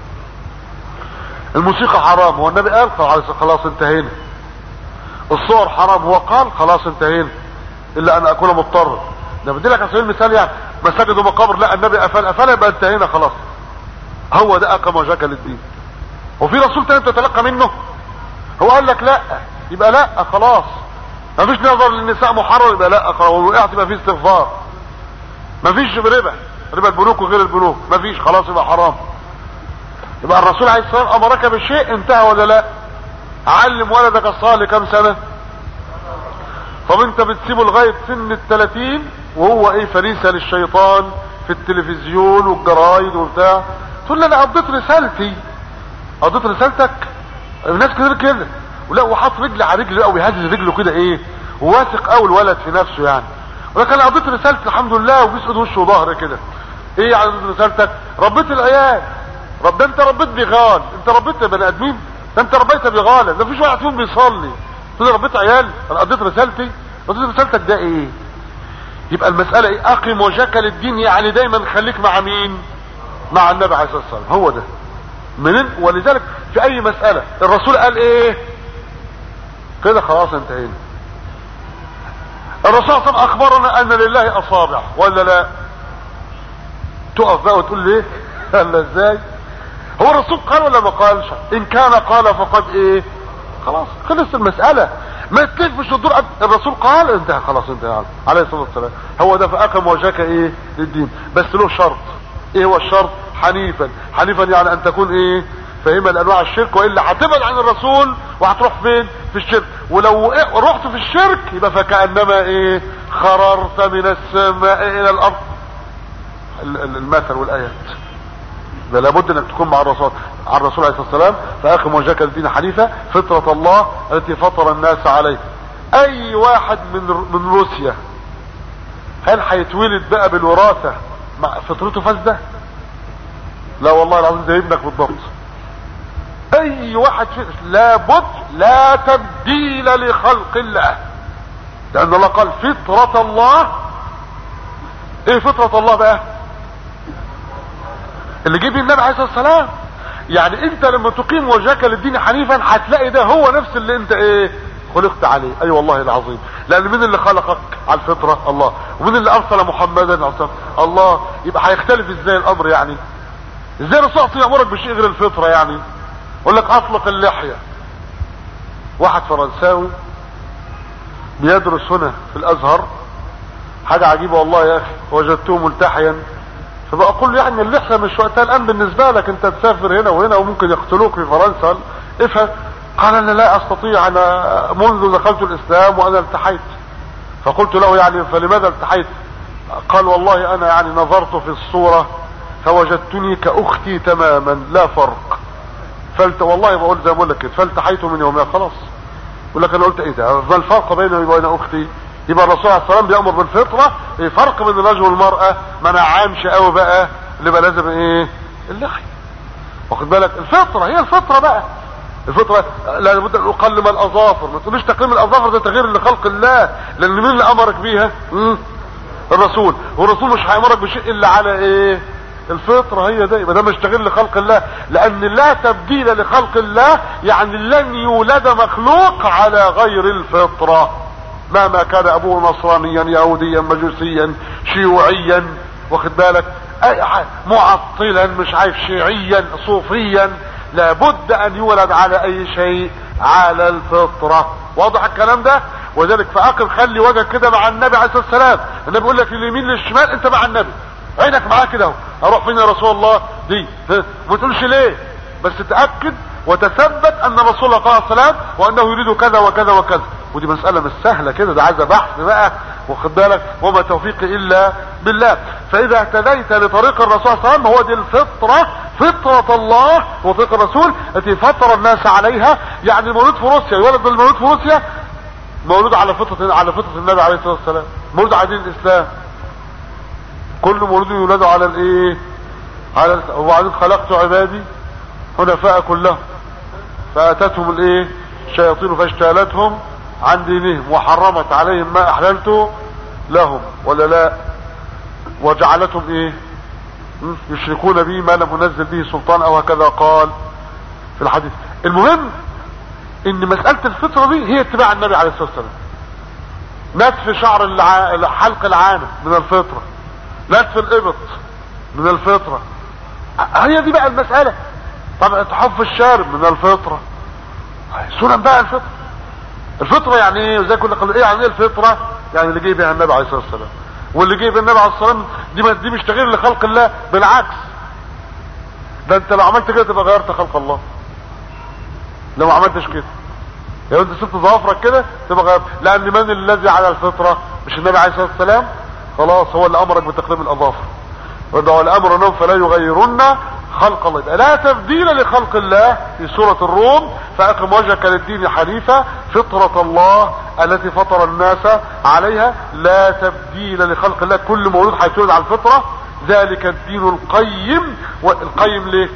الموسيقى حرام هو النبي قال خلاص انتهينا الصور حرام هو قال خلاص انتهينا الا ان اكون مضطر ده بدي لك على سبيل المثال يعني مساجد ومقابر لا النبي قفل قفل يبقى انتهينا خلاص هو ده اقام وجهك للدين وفي رسول تاني تتلقى منه هو قال لك لا يبقى لا خلاص ما فيش نظر للنساء محرر يبقى لا خلاص وقعت يبقى في استغفار ما فيش ربا ربا البنوك وغير البنوك ما فيش خلاص يبقى حرام يبقى الرسول عليه الصلاه والسلام امرك بشيء انتهى ولا لا علم ولدك الصالح كم سنه طب انت بتسيبه لغايه سن الثلاثين وهو ايه فريسه للشيطان في التلفزيون والجرايد وبتاع تقول لي انا قضيت رسالتي قضيت رسالتك الناس كتير كده ولا وحاط رجل على رجل او بيهزز رجله كده ايه وواثق قوي الولد في نفسه يعني ولكن انا قضيت رسالتي الحمد لله وبيسقط وشه وظهره كده ايه يعني قضيت رسالتك ربيت العيال رب ده انت ربيت بغال انت ربيت بني ادمين ده انت ربيت بغالة ده مفيش واحد فيهم بيصلي تقول ربيت عيال انا قضيت رسالتي قضيت رسالتك ده ايه يبقى المسألة ايه اقم وجهك للدين يعني دايما خليك مع مين مع النبي عليه الصلاة والسلام هو ده منين ولذلك في اي مسألة الرسول قال ايه كده خلاص انتهينا الرسول صلى الله عليه وسلم اخبرنا ان لله اصابع ولا لا تقف بقى وتقول ليه قال ازاي هو الرسول قال ولا ما قالش ان كان قال فقد ايه خلاص خلص المسألة ما تلفش الدور الرسول قال انتهى خلاص انتهى عليه الصلاة والسلام هو ده فاقم وجهك ايه للدين بس له شرط ايه هو الشرط حنيفا حنيفا يعني ان تكون ايه فاهمة لانواع الشرك والا هتبعد عن الرسول وهتروح فين في الشرك ولو إيه رحت في الشرك يبقى فكأنما ايه خررت من السماء الى الارض المثل والايات ده لابد انك تكون مع الرسول على الرسول عليه الصلاه والسلام فاقم وجهك الدين حنيفه فطره الله التي فطر الناس عليه اي واحد من من روسيا هل هيتولد بقى بالوراثه مع فطرته فاسده لا والله العظيم زي ابنك بالضبط اي واحد في لابد لا تبديل لخلق الله لان الله قال فطره الله ايه فطره الله بقى اللي جه النبي عليه الصلاه والسلام يعني انت لما تقيم وجهك للدين حنيفا هتلاقي ده هو نفس اللي انت ايه خلقت عليه اي أيوة والله العظيم لان مين اللي خلقك على الفطره الله ومين اللي ارسل محمدا عليه الله يبقى هيختلف ازاي الامر يعني ازاي الرسول صلى يامرك بشيء غير الفطره يعني يقول لك اطلق اللحيه واحد فرنساوي بيدرس هنا في الازهر حاجه عجيبه والله يا اخي وجدته ملتحيا فبقول له يعني اللحية مش وقتها الان بالنسبة لك انت تسافر هنا وهنا وممكن يقتلوك في فرنسا افهم قال انا لا استطيع انا منذ دخلت الاسلام وانا التحيت فقلت له يعني فلماذا التحيت قال والله انا يعني نظرت في الصورة فوجدتني كاختي تماما لا فرق فلت والله بقول زي ما بقول لك فالتحيت من يومها خلاص يقول لك انا قلت ايه ده ما الفرق بيني وبين اختي يبقى الرسول عليه الصلاه والسلام بيامر بالفطره في فرق بين الرجل والمراه منع عام شقاوي بقى اللي بقى لازم ايه اللحيه واخد بالك الفطره هي الفطره بقى الفطره لا بد ان اقلم الاظافر ما تقوليش تقليم الاظافر ده تغيير لخلق الله لان مين اللي امرك بيها مم. الرسول والرسول مش هيامرك بشيء الا على ايه الفطره هي ده يبقى ده مش تغيير لخلق الله لان لا تبديل لخلق الله يعني لن يولد مخلوق على غير الفطره مهما كان ابوه نصرانيا يهوديا مجوسيا شيوعيا واخد بالك أي معطلا مش عارف شيعيا صوفيا لابد ان يولد على اي شيء على الفطرة واضح الكلام ده وذلك فاقم خلي وجهك كده مع النبي عليه الصلاة والسلام النبي يقول لك اليمين للشمال انت مع النبي عينك معاه كده اهو اروح فين يا رسول الله دي ما تقولش ليه بس تأكد وتثبت ان رسول الله صلى الله عليه وسلم وانه يريد كذا وكذا وكذا ودي مسألة مش سهلة كده ده عايزة بحث بقى واخد بالك وما توفيقي الا بالله فاذا اهتديت لطريق الرسول صلى الله عليه وسلم هو دي الفطرة فطرة الله وطريق الرسول التي فطر الناس عليها يعني المولود في روسيا يولد المولود في روسيا مولود على فطرة على فطرة النبي عليه الصلاة والسلام مولود على دين الاسلام كل مولود يولد على الايه على وبعدين خلقت عبادي حنفاء كلهم فاتتهم الايه الشياطين فاجتالتهم عن دينهم وحرمت عليهم ما احللته لهم ولا لا وجعلتهم ايه يشركون به ما لم ينزل به سلطان او هكذا قال في الحديث المهم ان مسألة الفطرة دي هي اتباع النبي عليه الصلاة والسلام نتف شعر الع... حلق العانة من الفطرة نتف الابط من الفطرة هي دي بقى المسألة طبعا تحف الشارب من الفطرة سنن بقى الفطرة الفطرة يعني ايه وزي كل قال ايه يعني ايه الفطرة يعني اللي جه بها النبي عليه الصلاة والسلام واللي جه بها النبي عليه الصلاة والسلام دي دي مش تغيير لخلق الله بالعكس ده انت لو عملت كده تبقى غيرت خلق الله لو ما عملتش كده لو انت سبت ظوافرك كده تبقى غيرت لان من الذي على الفطرة مش النبي عليه الصلاة والسلام خلاص هو اللي امرك بتقديم الاظافر ودعوا الامر انهم فلا يغيرن خلق الله لا تبديل لخلق الله في سورة الروم فاقم وجهك للدين حنيفا فطرة الله التي فطر الناس عليها لا تبديل لخلق الله كل مولود هيتولد على الفطرة ذلك الدين القيم والقيم ليه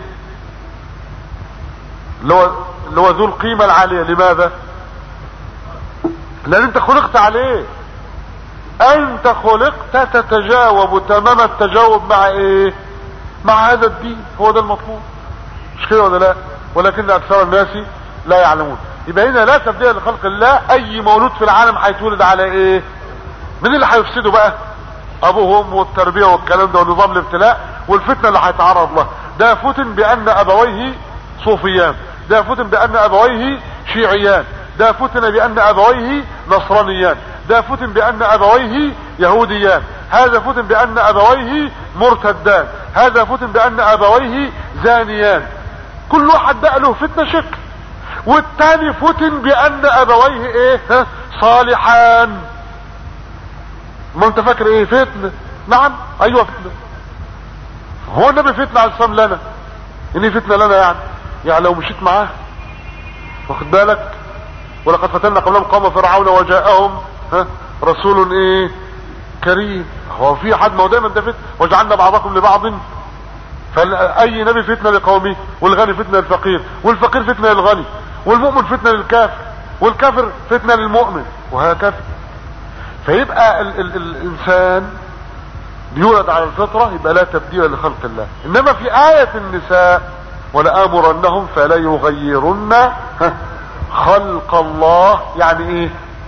اللي هو اللي هو ذو القيمة العالية لماذا لان انت خلقت عليه انت خلقت تتجاوب تمام التجاوب مع ايه مع هذا الدين هو ده المطلوب مش كده ولا لا ولكن اكثر الناس لا يعلمون يبقى هنا لا تبديل لخلق الله اي مولود في العالم هيتولد على ايه مين اللي هيفسده بقى ابوه وامه والتربيه والكلام ده ونظام الابتلاء والفتنه اللي هيتعرض لها ده فتن بان ابويه صوفيان ده فتن بان ابويه شيعيان ده فتن بان ابويه نصرانيان ده فتن بان ابويه يهوديان هذا فتن بان ابويه مرتدان هذا فتن بان ابويه زانيان كل واحد بقى له فتنة شكل والتاني فتن بان ابويه ايه ها صالحان ما انت فاكر ايه فتنة نعم ايوه فتنة هو النبي فتنة على الاسلام لنا اني فتنة لنا يعني يعني لو مشيت معاه واخد بالك ولقد فتنا قبلهم قوم فرعون وجاءهم ها رسول ايه كريم هو في حد ما هو دايما ده فتنه وجعلنا بعضكم لبعض فاي نبي فتنه لقومه والغني فتنه للفقير والفقير فتنه للغني والمؤمن فتنه للكافر والكافر فتنه للمؤمن وهكذا فيبقى ال ال الانسان بيولد على الفطره يبقى لا تبديل لخلق الله انما في ايه النساء ولامرنهم فلا يغيرن خلق الله يعني ايه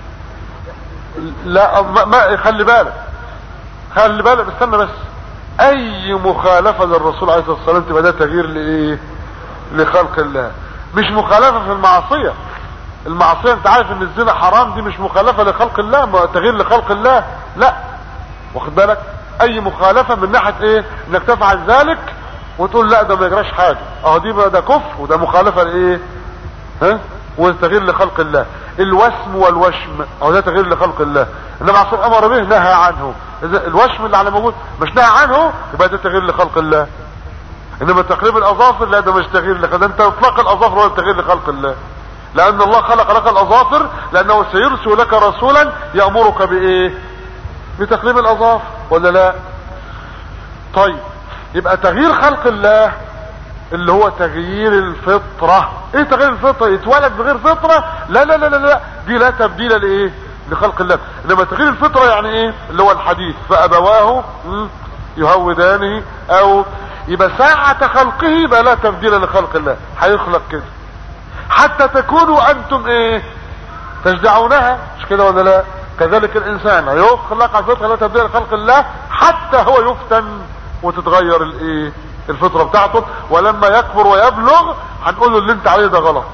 لا ما, ما خلي بالك خلي بالك استنى بس اي مخالفة للرسول عليه الصلاة والسلام تبقى ده تغيير لايه لخلق الله مش مخالفة في المعصية المعصية انت عارف ان الزنا حرام دي مش مخالفة لخلق الله ما تغيير لخلق الله لا واخد بالك اي مخالفة من ناحية ايه انك تفعل ذلك وتقول لا ده ما يجراش حاجة اهو دي بقى ده كفر وده مخالفة لايه ها وتغيير لخلق الله الوسم والوشم او ده تغيير لخلق الله انما عصر امر به نهى عنه اذا الوشم اللي على موجود مش نهى عنه يبقى ده تغيير لخلق الله انما تقريب الاظافر لا ده مش تغيير لخلق ده انت اطلاق الاظافر هو تغيير لخلق الله لان الله خلق لك الاظافر لانه سيرسل لك رسولا يأمرك بايه بتقليم الاظافر ولا لا طيب يبقى تغيير خلق الله اللي هو تغيير الفطرة ايه تغيير الفطرة يتولد بغير فطرة لا لا لا لا, لا. دي لا تبديل لايه لخلق الله انما تغيير الفطرة يعني ايه اللي هو الحديث فابواه يهودانه او يبقى ساعة خلقه يبقى لا تبديل لخلق الله هيخلق كده حتى تكونوا انتم ايه تجدعونها مش كده ولا لا كذلك الانسان يخلق على الفطره لا تبديل لخلق الله حتى هو يفتن وتتغير الايه الفطره بتاعته ولما يكبر ويبلغ هنقول له اللي انت عليه ده غلط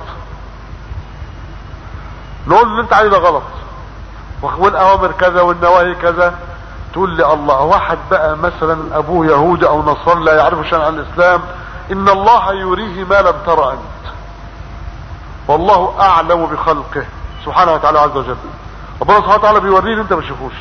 نقول له اللي انت عليه ده غلط والاوامر كذا والنواهي كذا تقول لي الله واحد بقى مثلا ابوه يهودي او نصراني لا يعرف شيئا عن الاسلام ان الله يريه ما لم ترى انت والله اعلم بخلقه سبحانه وتعالى عز وجل ربنا سبحانه وتعالى بيوريه اللي انت ما تشوفوش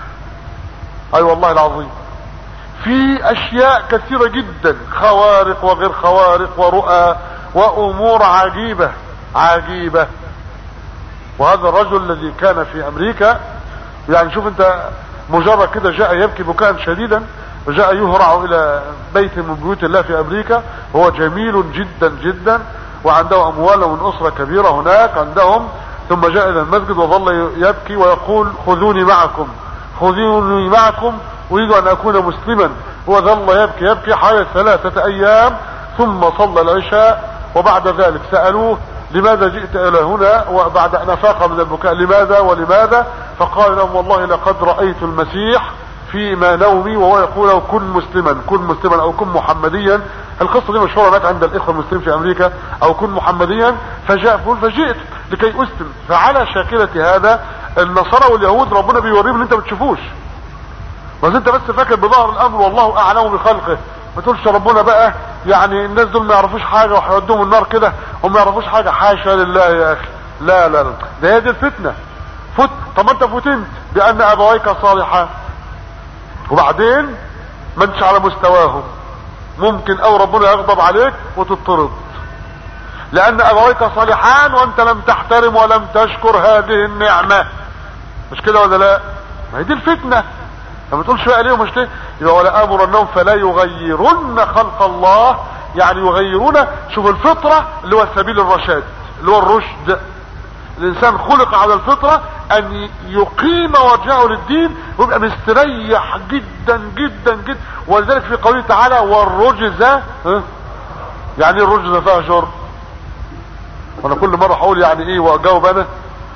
اي أيوة والله العظيم في اشياء كثيرة جدا خوارق وغير خوارق ورؤى وامور عجيبة عجيبة وهذا الرجل الذي كان في امريكا يعني شوف انت مجرد كده جاء يبكي بكاء شديدا وجاء يهرع الى بيت من بيوت الله في امريكا وهو جميل جدا جدا وعنده اموال من اسرة كبيرة هناك عندهم ثم جاء الى المسجد وظل يبكي ويقول خذوني معكم خذوني معكم اريد ان اكون مسلما وظل يبكي يبكي حوالي ثلاثة ايام ثم صلى العشاء وبعد ذلك سألوه لماذا جئت الى هنا وبعد ان افاق من البكاء لماذا ولماذا فقال لهم والله لقد رأيت المسيح فيما نومي وهو يقول كن مسلما كن مسلما او كن محمديا القصة دي مشهورة هناك عند الاخوة المسلمين في امريكا او كن محمديا فجاء فقول فجئت لكي اسلم فعلى شاكلة هذا النصارى واليهود ربنا بيوريهم اللي انت ما بتشوفوش بس انت بس فاكر بظهر الامر والله اعلم بخلقه ما تقولش ربنا بقى يعني الناس دول ما يعرفوش حاجة وهيودوهم النار كده هم ما يعرفوش حاجة حاشا لله يا اخي لا لا لا ده هي دي الفتنة فت طب انت فتنت بان ابويك صالحان وبعدين ما انتش على مستواهم ممكن او ربنا يغضب عليك وتطرد لان ابويك صالحان وانت لم تحترم ولم تشكر هذه النعمة مش كده ولا لا ما هي دي الفتنة لما تقولش بقى ليه مش ليه يبقى ولا امرنهم فلا يغيرن خلق الله يعني يغيرون شوف الفطرة اللي هو سبيل الرشاد اللي هو الرشد الانسان خلق على الفطرة ان يقيم وجهه للدين ويبقى مستريح جدا جدا جدا ولذلك في قوله تعالى والرجز يعني الرجز فاهجر وانا كل مرة هقول يعني ايه واجاوب انا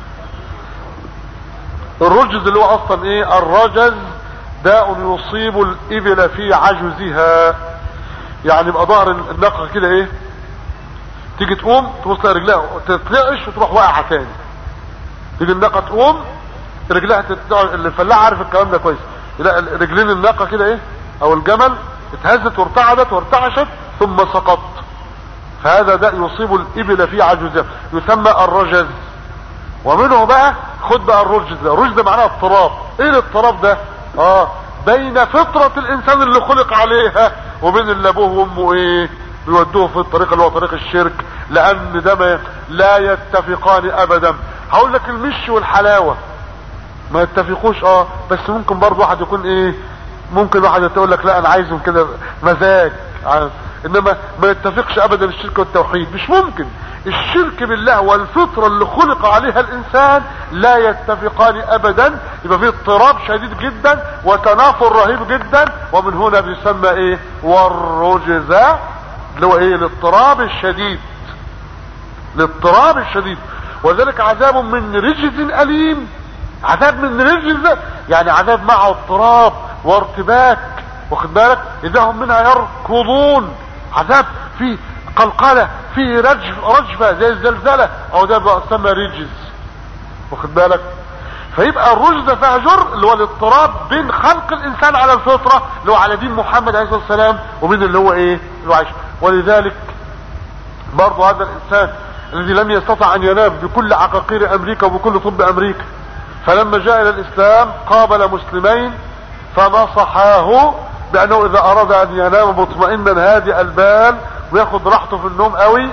الرجز اللي هو اصلا ايه الرجز داء يصيب الابل في عجزها يعني يبقى ظهر الناقه كده ايه تيجي تقوم تبص رجلها تتلعش وتروح واقعه تاني تيجي الناقه تقوم رجلها تتلع الفلاح عارف الكلام ده كويس لا رجلين الناقه كده ايه او الجمل اتهزت وارتعدت وارتعشت ثم سقط فهذا ده يصيب الابل في عجزها يسمى الرجز ومنه بقى خد بقى الرجز ده الرجز ده معناه اضطراب ايه الاضطراب ده اه بين فطرة الانسان اللي خلق عليها وبين اللي ابوه وامه ايه بيودوه في الطريق اللي هو طريق الشرك لان ده ما لا يتفقان ابدا هقول لك المش والحلاوة ما يتفقوش اه بس ممكن برضه واحد يكون ايه ممكن واحد يقول لك لا انا عايزهم كده مزاج انما ما يتفقش ابدا الشرك والتوحيد مش ممكن الشرك بالله والفطرة اللي خلق عليها الانسان لا يتفقان ابدا يبقى فيه اضطراب شديد جدا وتنافر رهيب جدا ومن هنا بيسمى ايه والرجزة اللي هو ايه الاضطراب الشديد الاضطراب الشديد وذلك عذاب من رجز اليم عذاب من رجز يعني عذاب معه اضطراب وارتباك واخد بالك اذا هم منها يركضون عذاب في قلقلة في رجف رجفة زي الزلزلة او ده بقى سمى رجز واخد بالك فيبقى الرجز فهجر اللي هو الاضطراب بين خلق الانسان على الفطرة اللي هو على دين محمد عليه الصلاة والسلام وبين اللي هو ايه اللي هو عايش ولذلك برضه هذا الانسان الذي لم يستطع ان ينام بكل عقاقير امريكا وبكل طب امريكا فلما جاء الى الاسلام قابل مسلمين فنصحاه بانه اذا اراد ان ينام مطمئنا هادئ البال وياخد راحته في النوم قوي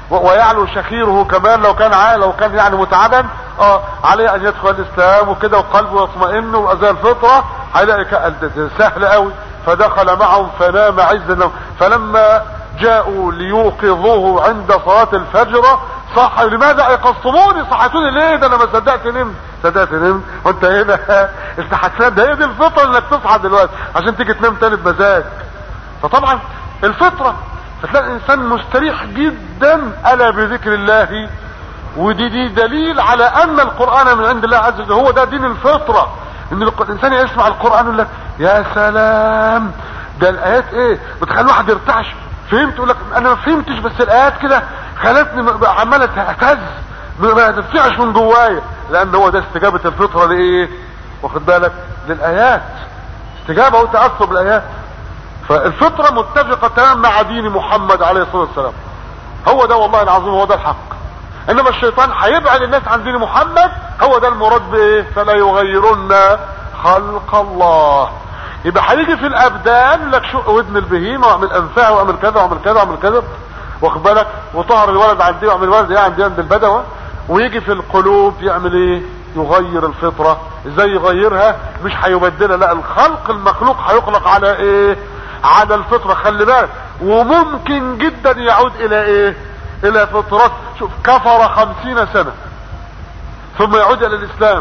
ويعلو شخيره كمان لو كان عا... لو كان يعني متعبا اه عليه ان يدخل الاسلام وكده وقلبه يطمئن وزي الفطره هيلاقي سهل قوي فدخل معهم فنام عز النوم فلما جاءوا ليوقظوه عند صلاة الفجر صح لماذا ايقظتموني صحتوني ليه ده انا ما صدقت نمت صدقت نمت وانت هنا انت هتنام ده هي دي الفطره انك تصحى دلوقتي عشان تيجي تنام تاني بمزاج فطبعا الفطره فتلاقي الانسان مستريح جدا الا بذكر الله ودي دي دليل على ان القران من عند الله عز وجل هو ده دين الفطره ان الانسان يسمع القران يقول لك يا سلام ده الايات ايه بتخلي الواحد يرتعش فهمت يقول لك انا ما فهمتش بس الايات كده خلتني عماله تهتز ما تفتحش من جوايا لان هو ده استجابه الفطره لايه واخد بالك للايات استجابه وتاثر بالايات فالفطره متفقه تماما مع دين محمد عليه الصلاه والسلام هو ده والله العظيم هو ده الحق انما الشيطان هيبعد الناس عن دين محمد هو ده المراد بايه فلا يغيرن خلق الله يبقى هيجي في الابدان لك شق ودن البهيمه واعمل انفها واعمل كذا واعمل كذا واعمل كذا واخد بالك وطهر الولد عندي واعمل الولد ايه عندي عند البدوه ويجي في القلوب يعمل ايه يغير الفطره ازاي يغيرها مش هيبدلها لا الخلق المخلوق هيخلق على ايه على الفطره خلي بالك وممكن جدا يعود الى ايه الى فطرات شوف كفر خمسين سنه ثم يعود الى الاسلام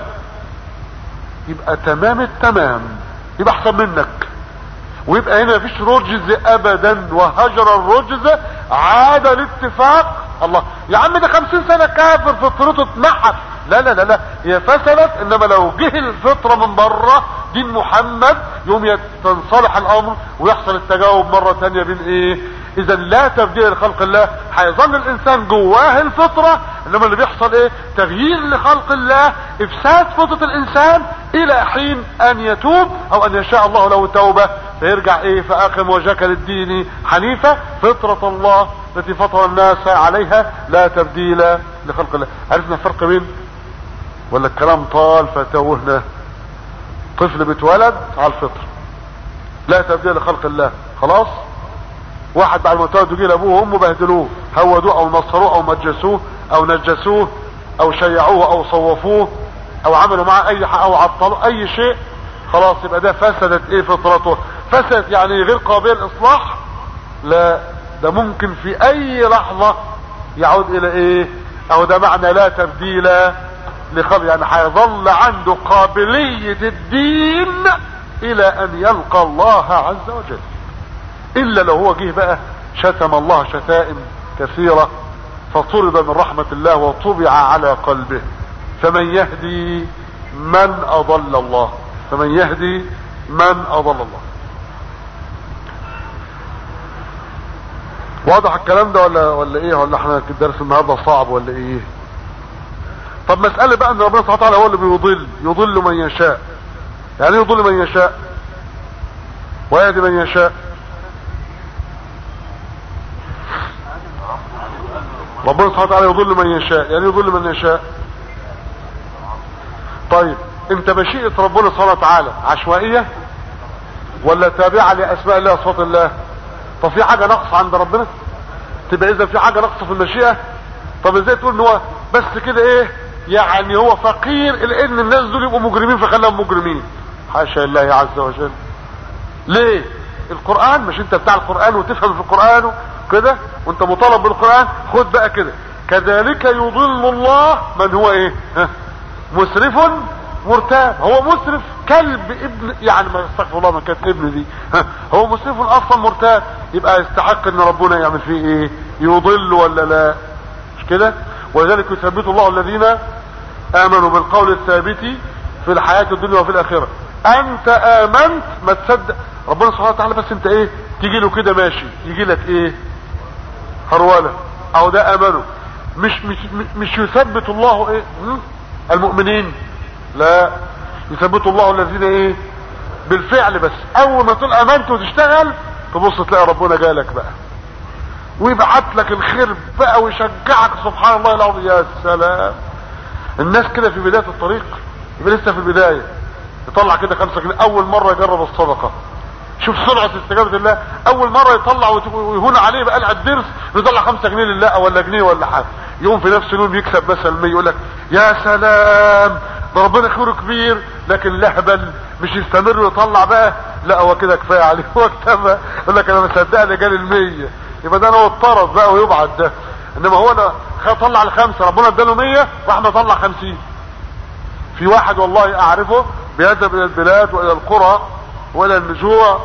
يبقى تمام التمام يبقى احسن منك ويبقى هنا مفيش رجز ابدا وهجر الرجز عاد الاتفاق الله يا عم ده خمسين سنة كافر فطرته اتمحت لا لا لا لا هي فسدت انما لو جه الفطرة من بره دين محمد يوم تنصلح الامر ويحصل التجاوب مرة تانية بين ايه اذا لا تبديل لخلق الله هيظل الانسان جواه الفطرة انما اللي بيحصل ايه تغيير لخلق الله افساد فطرة الانسان الى حين ان يتوب او ان يشاء الله له توبة فيرجع ايه فاقم وجهك للدين حنيفة فطرة الله التي فطر الناس عليها لا تبديل لخلق الله عرفنا الفرق بين ولا الكلام طال فتوهنا طفل بيتولد على الفطر لا تبديل لخلق الله خلاص واحد بعد ما اتولد يجي لابوه وامه بهدلوه هودوه او نصروه او مجسوه او نجسوه او شيعوه او صوفوه او عملوا معاه اي حق او عطلوا اي شيء خلاص يبقى ده فسدت ايه فطرته فسدت يعني غير قابل الاصلاح لا ده ممكن في اي لحظة يعود الى ايه او ده معنى لا تبديل لخلق يعني هيظل عنده قابلية الدين الى ان يلقى الله عز وجل الا لو هو جه بقى شتم الله شتائم كثيرة فطرد من رحمة الله وطبع على قلبه فمن يهدي من اضل الله فمن يهدي من اضل الله واضح الكلام ده ولا ولا ايه ولا احنا الدرس النهارده صعب ولا ايه طب مسألة بقى ان ربنا سبحانه وتعالى هو اللي بيضل يضل من يشاء يعني ايه يضل من يشاء ويهدي من يشاء ربنا سبحانه وتعالى يضل من يشاء يعني يضل من يشاء طيب انت مشيئة ربنا سبحانه وتعالى عشوائية ولا تابعة لاسماء الله وصفات الله طب في حاجة نقص عند ربنا تبقى اذا في حاجة نقص في المشيئة طب ازاي تقول ان هو بس كده ايه يعني هو فقير لان الناس دول يبقوا مجرمين فخلاهم مجرمين حاشا لله عز وجل ليه القرآن مش انت بتاع القرآن وتفهم في القرآن كده وانت مطالب بالقرآن خد بقى كده كذلك يضل الله من هو ايه ها مسرف مرتاب هو مسرف كلب ابن يعني ما استغفر الله ما كانت ابن دي ها هو مسرف اصلا مرتاب يبقى يستحق ان ربنا يعمل فيه ايه يضل ولا لا مش كده ولذلك يثبت الله الذين امنوا بالقول الثابت في الحياة الدنيا وفي الاخرة انت امنت ما تصدق ربنا سبحانه وتعالى بس انت ايه تيجي له كده ماشي يجي لك ايه هرولة او ده امنه مش مش مش يثبت الله ايه المؤمنين لا يثبت الله الذين ايه بالفعل بس اول ما تقول امنت وتشتغل تبص تلاقي ربنا جالك بقى ويبعت لك الخير بقى ويشجعك سبحان الله العظيم يا سلام الناس كده في بداية الطريق يبقى لسه في البداية يطلع كده خمسة جنيه اول مرة يجرب الصدقة شوف سرعة استجابة الله اول مرة يطلع ويهون عليه بقى قلع الدرس يطلع خمسة جنيه لله ولا جنيه ولا حاجة يوم في نفس اليوم يكسب مثلا 100 يقول لك يا سلام ده ربنا خيره كبير لكن لهبل مش يستمر ويطلع بقى لا هو كده كفايه عليه هو اكتفى يقول لك انا مصدق لي جالي ال100 يبقى ده انا اضطرد بقى ويبعد ده انما هو انا طلع الخمسه ربنا اداله 100 راح مطلع 50 في واحد والله اعرفه بيذهب الى البلاد والى القرى والى النجوع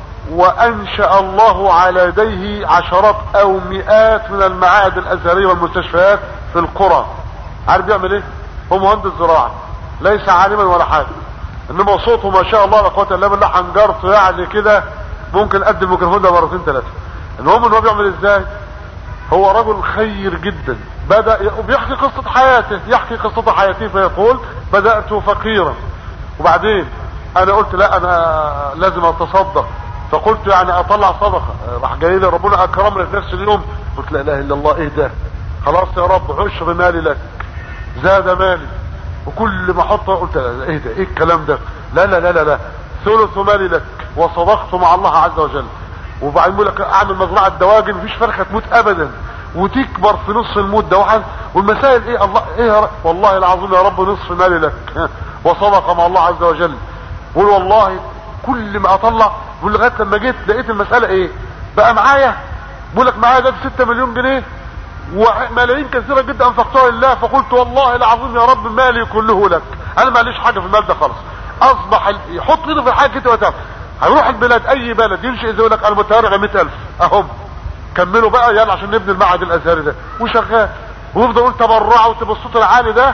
وانشأ الله على يديه عشرات او مئات من المعاهد الازهرية والمستشفيات في القرى عارف بيعمل ايه هو مهندس زراعة ليس عالما ولا حاجة انما صوته ما شاء الله لا قوه الا بالله حنجرته يعني كده ممكن قد الميكروفون ده مرتين ثلاثه المهم ان هو بيعمل ازاي هو رجل خير جدا بدأ وبيحكي قصة حياته يحكي قصة حياته فيقول بدأت فقيرا وبعدين انا قلت لا انا لازم اتصدق فقلت يعني اطلع صدقة راح جاي لي ربنا اكرمني في نفس اليوم قلت لا اله الا الله ايه ده خلاص يا رب عشر مالي لك زاد مالي وكل ما احطه قلت ايه ده ايه الكلام ده لا لا لا لا لا ثلث مالي لك وصدقت مع الله عز وجل وبعدين بيقول لك اعمل مزرعه دواجن مفيش فرخه تموت ابدا وتكبر في نص الموت ده واحد والمسائل ايه الله ايه يا رب والله العظيم يا رب نصف مالي لك وصدق مع الله عز وجل بقول والله كل ما اطلع بقول لغايه لما جيت لقيت المساله ايه بقى معايا بقول لك معايا ده 6 مليون جنيه وملايين كثيره جدا انفقتها لله فقلت والله العظيم يا رب مالي كله لك انا ماليش حاجه في المال ده خالص اصبح يحط ايده في الحاجه كده وتعمل هيروح البلاد اي بلد ينشئ زي يقول لك انا متهرع 100000 اهم كملوا بقى يلا عشان نبني المعهد الازهري ده وشغال ويفضل يقول تبرعوا بالصوت العالي ده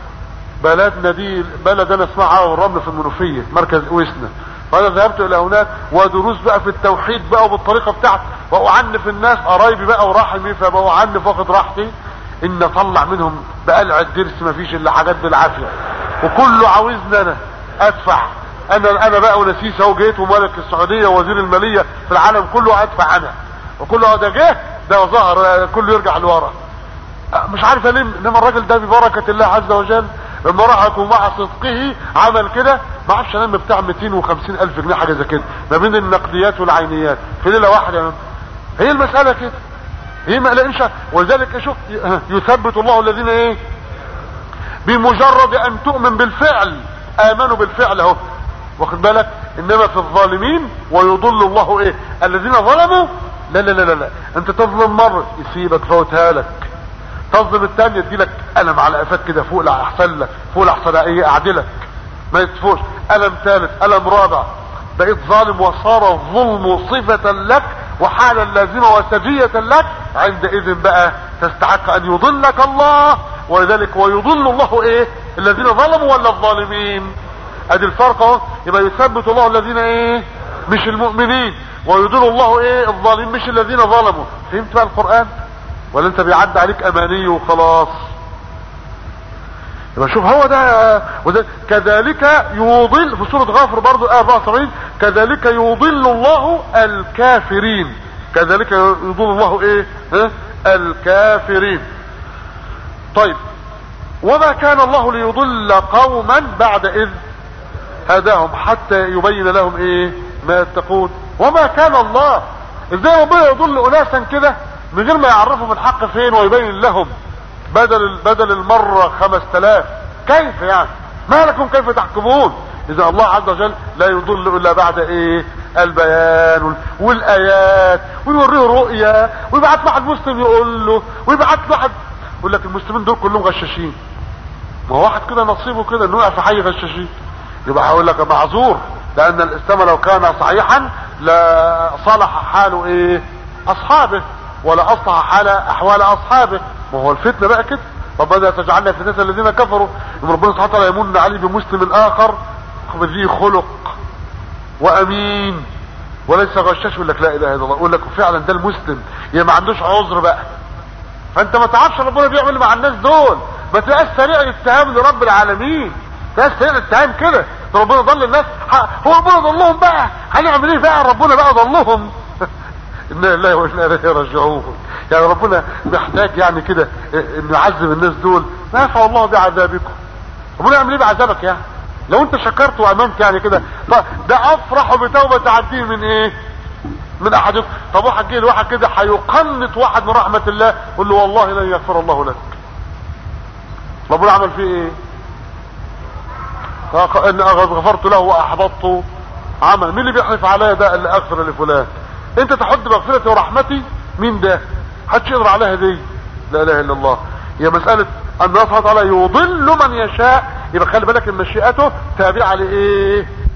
بلدنا دي بلد انا اسمها عاوي الرمل في المنوفيه مركز اويسنا فانا ذهبت الى هناك ودروس بقى في التوحيد بقى وبالطريقه بتاعتي واعنف الناس قرايبي بقى وراحمي فبعنف واخد راحتي ان اطلع منهم بقلع الدرس مفيش الا حاجات بالعافيه وكله عاوزني انا ادفع انا انا بقى ونسيس اهو جيت وملك السعوديه ووزير الماليه في العالم كله ادفع انا وكله ده جه ده ظهر كله يرجع لورا مش عارف ليه انما الراجل ده ببركه الله عز وجل لما راح مع صدقه عمل كده ما عادش انام بتاع 250 الف جنيه حاجه زي كده ما بين النقديات والعينيات في ليله واحده هي المساله كده هي ما لقينش ولذلك شوف يثبت الله الذين ايه بمجرد ان تؤمن بالفعل امنوا بالفعل اهو واخد بالك انما في الظالمين ويضل الله ايه الذين ظلموا لا لا لا لا, لا. انت تظلم مرة يسيبك فوتها لك تظلم الثانية تجيلك قلم على قفاك كده فوق احسن لك فوق الاحسن ايه اعدلك ما يتفوش قلم ثالث قلم رابع بقيت ظالم وصار الظلم صفة لك وحالا لازمة وسجية لك عندئذ بقى تستحق ان يضلك الله ولذلك ويضل الله ايه الذين ظلموا ولا الظالمين ادي الفرق اهو يبقى يثبت الله الذين ايه مش المؤمنين ويضل الله ايه الظالمين مش الذين ظلموا فهمت بقى القرآن ولا انت بيعدي عليك اماني وخلاص يبقى شوف هو ده وده كذلك يضل في سورة غافر برضو آية 74 كذلك يضل الله الكافرين كذلك يضل الله ايه ها الكافرين طيب وما كان الله ليضل قوما بعد اذ هداهم حتى يبين لهم ايه ما يتقون وما كان الله ازاي ربنا يضل اناسا كده من غير ما يعرفهم الحق فين ويبين لهم بدل بدل المرة خمس تلاف كيف يعني ما لكم كيف تحكمون اذا الله عز وجل لا يضل الا بعد ايه البيان والايات ويوريه رؤية ويبعت واحد مسلم يقول له ويبعت واحد يقول لك المسلمين دول كلهم غشاشين ما هو واحد كده نصيبه كده انه يقع في حي غشاشين يبقى هقول لك معذور لان الاسلام لو كان صحيحا لصلح حال ايه اصحابه ولا اصلح حال احوال اصحابه ما هو الفتنه بقى كده ربنا تجعلنا فتنه الذين كفروا ان ربنا سبحانه وتعالى يمن عليه بمسلم اخر ذي خلق وامين وليس غشاش يقول لك لا اله الا الله يقول لك فعلا ده المسلم يا ما عندوش عذر بقى فانت ما تعرفش ربنا بيعمل مع الناس دول ما تبقاش سريع الاتهام لرب العالمين تبقاش سريع الاتهام كده ربنا ضل الناس هو ربنا ضلهم بقى هنعمل ايه بقى ربنا بقى ضلهم انا لله وانا اليه راجعون يعني ربنا محتاج يعني كده انه يعذب الناس دول ما ينفع الله بعذابكم ربنا يعمل ايه بعذابك يعني لو انت شكرت وامنت يعني كده ده افرح بتوبة عبدي من ايه من احدكم طب واحد جه لواحد كده هيقنط واحد من رحمة الله يقول له والله لن يغفر الله لك ربنا عمل فيه ايه ان غفرت له واحبطت عمل مين اللي بيحلف عليا ده اللي اغفر لفلان انت تحد مغفرتي ورحمتي مين ده حدش يقدر عليها دي لا اله الا الله هي مسألة ان الله سبحانه وتعالى يضل من يشاء يبقى خلي بالك ان مشيئته تابعة لايه